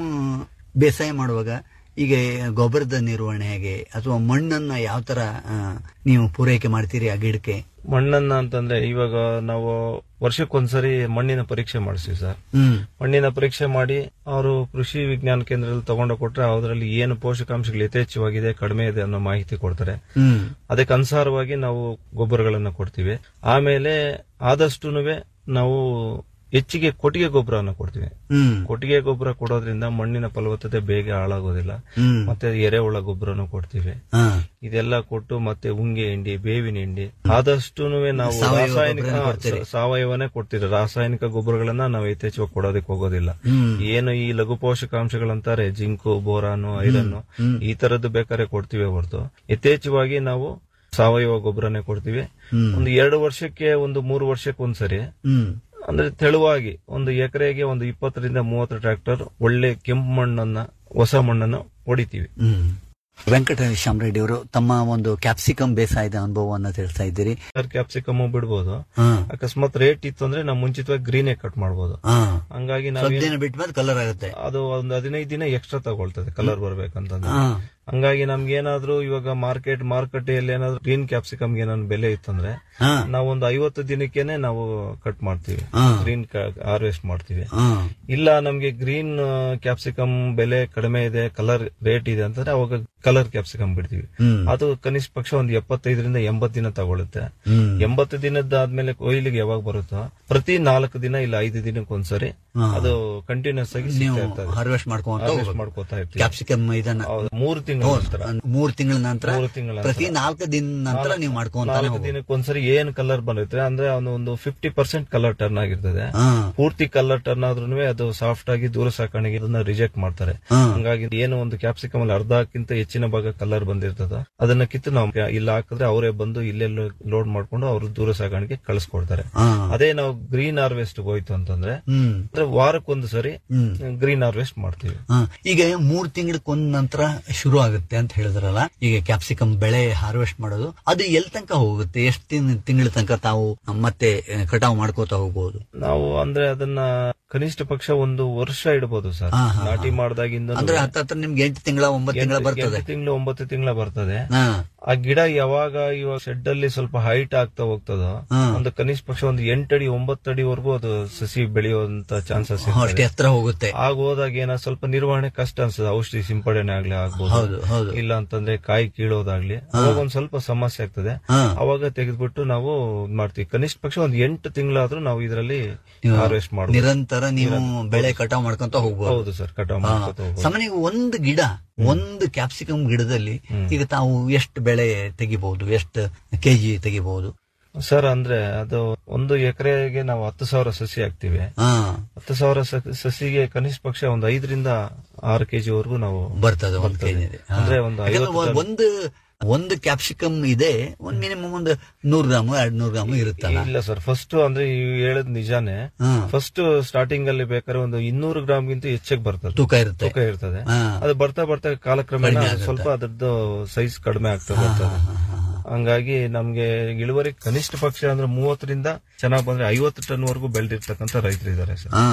ಬೇಸಾಯ ಮಾಡುವಾಗ ಈಗ ಗೊಬ್ಬರದ ನಿರ್ವಹಣೆ ಹೇಗೆ ಅಥವಾ ಮಣ್ಣನ್ನ ಯಾವ ತರ ಆ, ನೀವು ಪೂರೈಕೆ ಮಾಡ್ತೀರಿ ಆ ಗಿಡಕ್ಕೆ ಮಣ್ಣನ್ನ ಅಂತಂದ್ರೆ ಇವಾಗ ನಾವು ವರ್ಷಕ್ಕೊಂದ್ಸರಿ ಮಣ್ಣಿನ ಪರೀಕ್ಷೆ ಮಾಡಿಸ್ತೀವಿ ಸರ್ ಹ್ಮ್ ಮಣ್ಣಿನ ಪರೀಕ್ಷೆ ಮಾಡಿ ಅವರು ಕೃಷಿ ವಿಜ್ಞಾನ ಕೇಂದ್ರದಲ್ಲಿ ತಗೊಂಡು ಕೊಟ್ರೆ ಅದರಲ್ಲಿ ಏನು ಪೋಷಕಾಂಶಗಳು ಯಥೇಚ್ಛವಾಗಿದೆ ಕಡಿಮೆ ಇದೆ ಅನ್ನೋ ಮಾಹಿತಿ ಕೊಡ್ತಾರೆ ಹ್ಮ್ ಅದಕ್ಕೆ ಅನುಸಾರವಾಗಿ ನಾವು ಗೊಬ್ಬರಗಳನ್ನ ಕೊಡ್ತೀವಿ ಆಮೇಲೆ ಆದಷ್ಟು ನಾವು ಹೆಚ್ಚಿಗೆ ಕೊಟ್ಟಿಗೆ ಗೊಬ್ಬರನ ಕೊಡ್ತೀವಿ ಹ್ಮ್ ಕೊಟ್ಟಿಗೆ ಗೊಬ್ಬರ ಕೊಡೋದ್ರಿಂದ ಮಣ್ಣಿನ ಫಲವತ್ತತೆ ಬೇಗ ಹಾಳಾಗೋದಿಲ್ಲ ಹ್ಮ್ ಮತ್ತೆ ಎರೆಹುಳ ಗೊಬ್ಬರನು ಕೊಡ್ತೀವಿ ಹಾ ಇದೆಲ್ಲ ಕೊಟ್ಟು ಮತ್ತೆ ಉಂಗೆ ಹಿಂಡಿ ಬೇವಿನ ಹಿಂಡಿ ಆದಷ್ಟು ನಾವು ಸಾವಯವ ರಾಸಾಯನಿಕ ಗೊಬ್ಬರನೇ ಹಾ, ಕೊಡ್ತೀರಿ. ಸ- ಸಾವಯವನೇ ಕೊಡ್ತೀವಿ ರಾಸಾಯನಿಕ ಗೊಬ್ಬರಗಳನ್ನ ನಾವು ಯಥೇಚ್ಛವಾಗಿ ಕೊಡೋದಕ್ಕೆ ಹೋಗೋದಿಲ್ಲ ಹ್ಮ್ ಏನು ಈ ಲಘು ಪೋಷಕಾಂಶಗಳಂತಾರೆ ಜಿಂಕು ಬೋರಾನು ಐರನ್ ಈ ತರದ್ದು ಬೇಕಾದ್ರೆ ಕೊಡ್ತೀವಿ ಹೊರತು ಯಥೇಚ್ಛವಾಗಿ ನಾವು ಸಾವಯವ ಗೊಬ್ಬರನೇ ಕೊಡ್ತೀವಿ ಹ್ಮ್. ಒಂದು ಎರಡು ವರ್ಷಕ್ಕೆ ಒಂದು ಮೂರು ವರ್ಷಕ್ಕೆ ಒಂದ್ಸರಿ ಹ್ಮ್ ಅಂದ್ರೆ ತೆಳುವಾಗಿ ಒಂದು ಎಕರೆಗೆ ಒಂದು ಇಪ್ಪತ್ತರಿಂದ ಮೂವತ್ತು ಟ್ರ್ಯಾಕ್ಟರ್ ಒಳ್ಳೆ ಕೆಂಪು ಮಣ್ಣನ್ನ ಹೊಸ ಮಣ್ಣನ್ನ ಹೊಡಿತೀವಿ ಹ್ಮ್ ವೆಂಕಟೇಶ್ ರೆಡ್ಡಿ ಅವರು ತಮ್ಮ ಒಂದು ಕ್ಯಾಪ್ಸಿಕಮ್ ಬೇಸಾಯದ ಅನುಭವವನ್ನ ತಿಳಿಸ್ತಾ ಇದ್ದೀರಿ ಕ್ಯಾಪ್ಸಿಕಮ್ ಬಿಡ್ಬೋದು ಹಾ ಅಕಸ್ಮಾತ್ ರೇಟ್ ಇತ್ತು ಅಂದ್ರೆ ನಾವು ಮುಂಚಿತವಾಗಿ ಗ್ರೀನೇ ಕಟ್ ಮಾಡ್ಬೋದು ಹಾ ಹಂಗಾಗಿ ಸ್ವಲ್ಪ ನಾವು ದಿನ ಬಿಟ್ಟ ಮೇಲೆ ಕಲರ್ ಆಗುತ್ತೆ ಅದು ಒಂದು ಹದಿನೈದು ದಿನ ಎಕ್ಸ್ಟ್ರಾ ತಗೊಳ್ತದೆ ಕಲರ್ ಬರ್ಬೇಕಂತಂದ್ರೆ ಹಾ ಹಂಗಾಗಿ ನಮ್ಗೆ ಏನಾದ್ರೂ ಇವಾಗ ಮಾರ್ಕೆಟ್ ಮಾರುಕಟ್ಟೆಯಲ್ಲಿ ಏನಾದ್ರು ಗ್ರೀನ್ ಕ್ಯಾಪ್ಸಿಕಮ್ ಏನಾದ್ರು ಬೆಲೆ ಇತ್ತಂದ್ರೆ ಹಾ ನಾವೊಂದು ಐವತ್ತು ದಿನಕ್ಕೇನೆ ನಾವು ಕಟ್ ಮಾಡ್ತೀವಿ ಹಾ. ಗ್ರೀನ್ ಹಾರ್ವೆಸ್ಟ್ ಮಾಡ್ತೀವಿ ಹಾ ಇಲ್ಲ ನಮ್ಗೆ ಗ್ರೀನ್ ಕ್ಯಾಪ್ಸಿಕಮ್ ಬೆಲೆ ಕಡಿಮೆ ಇದೆ ಕಲರ್ ರೇಟ್ ಇದೆ ಅಂತಂದ್ರೆ ಅವಾಗ ಕಲರ್ ಕ್ಯಾಪ್ಸಿಕಮ್ ಬಿಡ್ತೀವಿ ಹ್ಮ್ ಅದು ಕನಿಷ್ಠ ಪಕ್ಷ ಒಂದು ಎಪ್ಪತ್ತೈದರಿಂದ ಎಂಬತ್ತು ದಿನ ತಗೊಳುತ್ತೆ ಹ್ಮ್ ಎಂಬತ್ತು ದಿನದಾದ್ಮೇಲೆ ಕೊಯ್ಲಿಗೆ ಯಾವಾಗ ಬರುತ್ತೋ ಪ್ರತಿ ನಾಲ್ಕು ದಿನ ಇಲ್ಲ ಐದು ದಿನಕ್ಕೆ ಒಂದ್ಸರಿ ಹಾ. ಅದು ಕಂಟಿನ್ಯೂಸ್ ಆಗಿ ನೀವು ಸಿಗ್ತಾ ಇರ್ತದೆ ಹಾರ್ವೆಸ್ಟ್ ಮಾಡ್ಕೊಂತ Harvest ಹೋಗ್ಬೇಕು. ಮಾಡ್ಕೋತಾ ಇರ್ತೀವಿ ಕ್ಯಾಪ್ಸಿಕಮ್ ಇದನ್ನ ಹೌದು, ಮೂರು ತಿಂಗಳ ನಂತರ ಮೂರು ತಿಂಗಳ ನಂತರ ಮೂರು ತಿಂಗಳ ನಂತರ. ಪ್ರತಿ ನಾಲ್ಕು ದಿನ ನಂತರ ನೀವು ಮಾಡ್ಕೊಂತಾನೆ ನಾಲ್ಕು ಹೋಗ್ಬೇಕು. ದಿನಕ್ಕೆ ಒಂದ್ಸರಿ ಏನ್ ಕಲರ್ ಬಂದಿರುತ್ತೆ ಅಂದ್ರೆ ಅವನು ಒಂದು ಫಿಫ್ಟಿ ಪರ್ಸೆಂಟ್ ಕಲರ್ ಟರ್ನ್ ಆಗಿರ್ತದೆ ಹಾ ಪೂರ್ತಿ ಕಲರ್ ಟರ್ನ್ ಆದ್ರೂ ಅದು ಸಾಫ್ಟ್ ಆಗಿ ದೂರ ಸಾಕಾಣಿಕೆ ಇದನ್ನ ರಿಜೆಕ್ಟ್ ಮಾಡ್ತಾರೆ ಹಾ. ಹಂಗಾಗಿ ಏನು ಒಂದು ಕ್ಯಾಪ್ಸಿಕಮ್ ಅಲ್ಲಿ ಅರ್ಧಕ್ಕಿಂತ ಹೆಚ್ಚಿನ ಭಾಗ ಕಲರ್ ಬಂದಿರ್ತದ ಅದನ್ನ ಕಿತ್ತು ನಾವು ಇಲ್ಲಿ ಹಾಕಿದ್ರೆ ಅವರೇ ಬಂದು ಇಲ್ಲೇ ಲೋಡ್ ಮಾಡ್ಕೊಂಡು ಅವರು ದೂರ ಸಾಕಾಣಿಕೆ ಕಳಿಸ್ಕೊಡ್ತಾರೆ ಹಾ ಅದೇ ನಾವು ಗ್ರೀನ್ ಹಾರ್ವೆಸ್ಟ್ ಹೋಯ್ತು ಅಂತಂದ್ರೆ ಹ್ಮ್ ಅಂದ್ರೆ ವಾರಕ್ಕೊಂದು ಸರಿ ಹ್ಮ್ ಗ್ರೀನ್ ಹಾರ್ವೆಸ್ಟ್ ಮಾಡ್ತೀವಿ ಹಾ. ಈಗ ಮೂರ್ ತಿಂಗಳಕ್ಕೊಂದ್ ನಂತರ ಶುರು ಆಗುತ್ತೆ ಅಂತ ಹೇಳಿದ್ರಲ್ಲ ಈಗ ಕ್ಯಾಪ್ಸಿಕಮ್ ಬೆಳೆ ಹಾರ್ವೆಸ್ಟ್ ಮಾಡೋದು ಅದು ಎಲ್ ತನಕ ಹೋಗುತ್ತೆ ಎಷ್ಟು ತಿಂಗಳ ತನಕ ತಾವು ಮತ್ತೆ ಕಟಾವು ಮಾಡ್ಕೋತಾ ಹೋಗ್ಬೋದು ನಾವು ಅಂದ್ರೆ ಅದನ್ನ ಕನಿಷ್ಠ ಪಕ್ಷ ಒಂದು ವರ್ಷ ಇಡಬಹುದು ಸರ್ ಹಾ, ಹಾ, ನಾಟಿ ಹಾ. ಮಾಡ್ದಾಗಿಂದ ಅಂದ್ರೆ ಹತ್ತತ್ರ ನಿಮ್ಗೆ ಎಂಟು ತಿಂಗಳ ಒಂಬತ್ತು ತಿಂಗಳ ಬರ್ತದೆ ತಿಂಗಳು ಒಂಬತ್ತು ತಿಂಗಳ ಬರ್ತದೆ ಹಾ ಆ ಗಿಡ ಯಾವಾಗ ಇವಾಗ ಶೆಡ್ ಅಲ್ಲಿ ಸ್ವಲ್ಪ ಹೈಟ್ ಆಗ್ತಾ ಹೋಗ್ತದೋ ಹಾ. ಒಂದು ಕನಿಷ್ಠ ಪಕ್ಷ ಒಂದು ಎಂಟಡಿ ಒಂಬತ್ತಡಿವರೆಗೂ ಅದು ಸಸಿ ಬೆಳೆಯುವಂತ ಚಾನ್ಸಸ್ ಅಷ್ಟೇ ಹತ್ರ ಹೋಗುತ್ತೆ ಆಗ ಹೋದಾಗ ಏನ ಸ್ವಲ್ಪ ನಿರ್ವಹಣೆ ಕಷ್ಟ ಅನ್ಸುತ್ತೆ ಔಷಧಿ ಸಿಂಪಡಣೆ ಆಗ್ಲಿ ಆಗ್ಬೋದು ಹೌದು ಹೌದು ಇಲ್ಲ ಅಂತಂದ್ರೆ ಕಾಯಿ ಕೀಳೋದಾಗ್ಲಿ ಅವಾಗ ಒಂದ್ ಸ್ವಲ್ಪ ಸಮಸ್ಯೆ ಆಗ್ತದೆ ಹಾ ಅವಾಗ ತೆಗೆದ್ಬಿಟ್ಟು ನಾವು ಇದ್ ಮಾಡ್ತೀವಿ ಕನಿಷ್ಠ ಪಕ್ಷ ಒಂದ್ ಎಂಟು ತಿಂಗಳಾದ್ರೂ ನಾವು ಇದರಲ್ಲಿ ನೀವು ಹಾರ್ವೆಸ್ಟ್ ಮಾಡಬಹುದು ನಿರಂತರ ನೀವು ಬೆಳೆ ಕಟಾವು ಮಾಡ್ಕೊಂತ ಹೋಗ್ಬೋದು ಹೌದು ಸರ್ ಕಟಾವ್ ಹಾ. ಮಾಡ್ಕೊತ ಹೋಗ್ಬೋದು ಸಾಮಾನ್ಯ ಒಂದು ಗಿಡ ಒಂದು ಕ್ಯಾಪ್ಸಿಕಮ್ ಗಿಡದಲ್ಲಿ ಈಗ ತಾವು ಎಷ್ಟು ಬೆಳೆ ತೆಗಿಬಹುದು ಎಷ್ಟು ಕೆಜಿ ತೆಗಿಬಹುದು ಸರ್ ಅಂದ್ರೆ ಅದು ಒಂದು ಎಕರೆಗೆ ನಾವು ಹತ್ತು ಸಾವಿರ ಸಸಿ ಹಾಕ್ತಿವಿ ಹಾ ಹತ್ತು ಸಾವಿರ ಸ- ಸಸಿಗೆ ಕನಿಷ್ಠ ಪಕ್ಷ ಒಂದು ಐದರಿಂದ ಆರು ಕೆಜಿ ವರೆಗೂ ನಾವು ಬರ್ತದೆ ಒಂದು ಬರ್ತದೆ. ಕೆಜಿ ಅಂದ್ರೆ ಒಂದು ಐವತ್ತು ಟನ್. ಒಂದು ಒಂದು ಕ್ಯಾಪ್ಸಿಕಮ್ ಇದೆ ಒಂದ್ ಮಿನಿಮಮ್ ಒಂದು ನೂರು ಗ್ರಾಮ್ ಎರಡ್ ನೂರು ಗ್ರಾಮ್ ಇರುತ್ತಲ್ಲ ಇಲ್ಲ ಸರ್ ಫಸ್ಟ್ ಅಂದ್ರೆ ನೀವು ಹೇಳದ್ ನಿಜಾನೇ ಹಾ. ಫಸ್ಟ್ ಸ್ಟಾರ್ಟಿಂಗ್ ಅಲ್ಲಿ ಬೇಕಾದ್ರೆ ಒಂದು ಇನ್ನೂರು ಗ್ರಾಮ್ ಗಿಂತ ಹೆಚ್ಚಿಗೆ ಬರ್ತದೆ ತೂಕ ಇರುತ್ತೆ ತೂಕ ಇರ್ತದೆ ಹಾ. ಅದು ಬರ್ತಾ ಬರ್ತಾ ಕಾಲಕ್ರಮೇಣ ಕಡಿಮೆ ಆಗುತ್ತೆ. ಸ್ವಲ್ಪ ಅದ್ರದ್ದು ಸೈಜ್ ಕಡಿಮೆ ಆಗ್ತಾ ಬರ್ತದೆ ಹಂಗಾಗಿ ನಮ್ಗೆ ಇಳುವರಿ ಕನಿಷ್ಠ ಪಕ್ಷ ಅಂದ್ರೆ ಮೂವತ್ತರಿಂದ ಚೆನ್ನಾಗ್ ಬಂದ್ರೆ ಐವತ್ತು ಟನ್ ವರೆಗೂ ಬೆಳೆದಿರ್ತಕ್ಕಂಥ ರೈತರು ಇದಾರೆ ಸರ್ ಹಾ,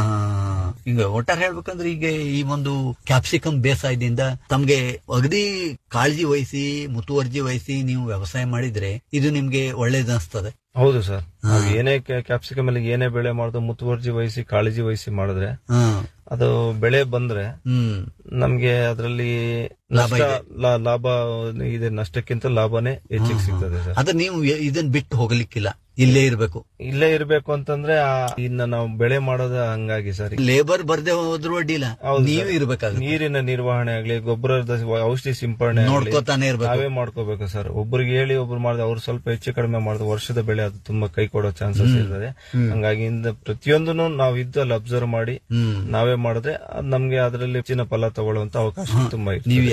ಈಗ ಒಟ್ಟಾರೆ ಹೇಳ್ಬೇಕಂದ್ರೆ ಈಗ ಈ ಒಂದು ಕ್ಯಾಪ್ಸಿಕಮ್ ಬೇಸಾಯದಿಂದ ತಮ್ಗೆ ಅಗದಿ ಕಾಳಜಿ ವಹಿಸಿ ಮುತುವರ್ಜಿ ವಹಿಸಿ ನೀವು ವ್ಯವಸಾಯ ಮಾಡಿದ್ರೆ ಇದು ನಿಮ್ಗೆ ಒಳ್ಳೇದು ಅನಿಸ್ತದೆ ಹೌದು ಸರ್ ನಾವು ಏನೇ ಕ್ಯಾಪ್ಸಿಕಮ್ ಅಲ್ಲಿ ಏನೇ ಬೆಳೆ ಮಾಡೋದು ಮುತುವರ್ಜಿ ವಹಿಸಿ ಕಾಳಜಿ ವಹಿಸಿ ಮಾಡಿದ್ರೆ ಹಾ ಅದು ಬೆಳೆ ಬಂದ್ರೆ ಹ್ಮ್ ನಮ್ಗೆ ಅದರಲ್ಲಿ ಲಾಭ ನಷ್ಟ ಇದೆ. ಲಾ- ಲಾಭ ಇದೆ ನಷ್ಟಕ್ಕಿಂತ ಲಾಭನೇ ಹೆಚ್ಚಿಗೆ ಸಿಗ್ತದೆ ಸರ್ ಆದ್ರೆ ನೀವು ಎ- ಇದನ್ ಬಿಟ್ಟು ಹೋಗ್ಲಿಕ್ಕಿಲ್ಲ ಇಲ್ಲೇ ಇರ್ಬೇಕು ಇಲ್ಲೇ ಇರ್ಬೇಕು ಅಂತಂದ್ರೆ ಆ ಇನ್ನ ನಾವು ಬೆಳೆ ಮಾಡೋದ ಹಂಗಾಗಿ ಸರ್ ಲೇಬರ್ ಬರ್ದೆ ಹೋದ್ರು ಅಡ್ಡಿಲ್ಲ ಹೌದು ನೀವು ಸರ್. ಇರ್ಬೇಕಾಗುತ್ತೆ ನೀರಿನ ನಿರ್ವಹಣೆ ಆಗ್ಲಿ ಗೊಬ್ಬರದ ಔಷಧಿ ಸಿಂಪಡಣೆ ಆಗ್ಲಿ, ನೋಡ್ಕೋತಾನೆ ಇರ್ಬೇಕು ನಾವೇ ಮಾಡ್ಕೋಬೇಕು ಸರ್ ಒಬ್ರಿಗೆ ಹೇಳಿ ಒಬ್ರು ಮಾಡಿದ್ರೆ ಅವ್ರು ಸ್ವಲ್ಪ ಹೆಚ್ಚು ಕಡಿಮೆ ಮಾಡಿದ್ರೆ ವರ್ಷದ ಬೆಳೆ ಅದು ತುಂಬಾ ಕೈ ಕೊಡೋ ಚಾನ್ಸಸ್ ಇರ್ತದೆ ಹಂಗಾಗಿ ಇಂದ ಪ್ರತಿಯೊಂದನ್ನು ನಾವು ಇದ್ದು ಅಲ್ಲಿ ಅಬ್ಸರ್ವ್ ಮಾಡಿ ಹ್ಮ್ ನಾವೇ ಮಾಡಿದ್ರೆ ಅದ್ ನಮ್ಗೆ ಅದರಲ್ಲಿ ಹೆಚ್ಚಿನ ಫಲ ತಗೊಳ್ಳುವಂತ ಅವಕಾಶ ತುಂಬಾ ನೀವು ಇರ್ತದೆ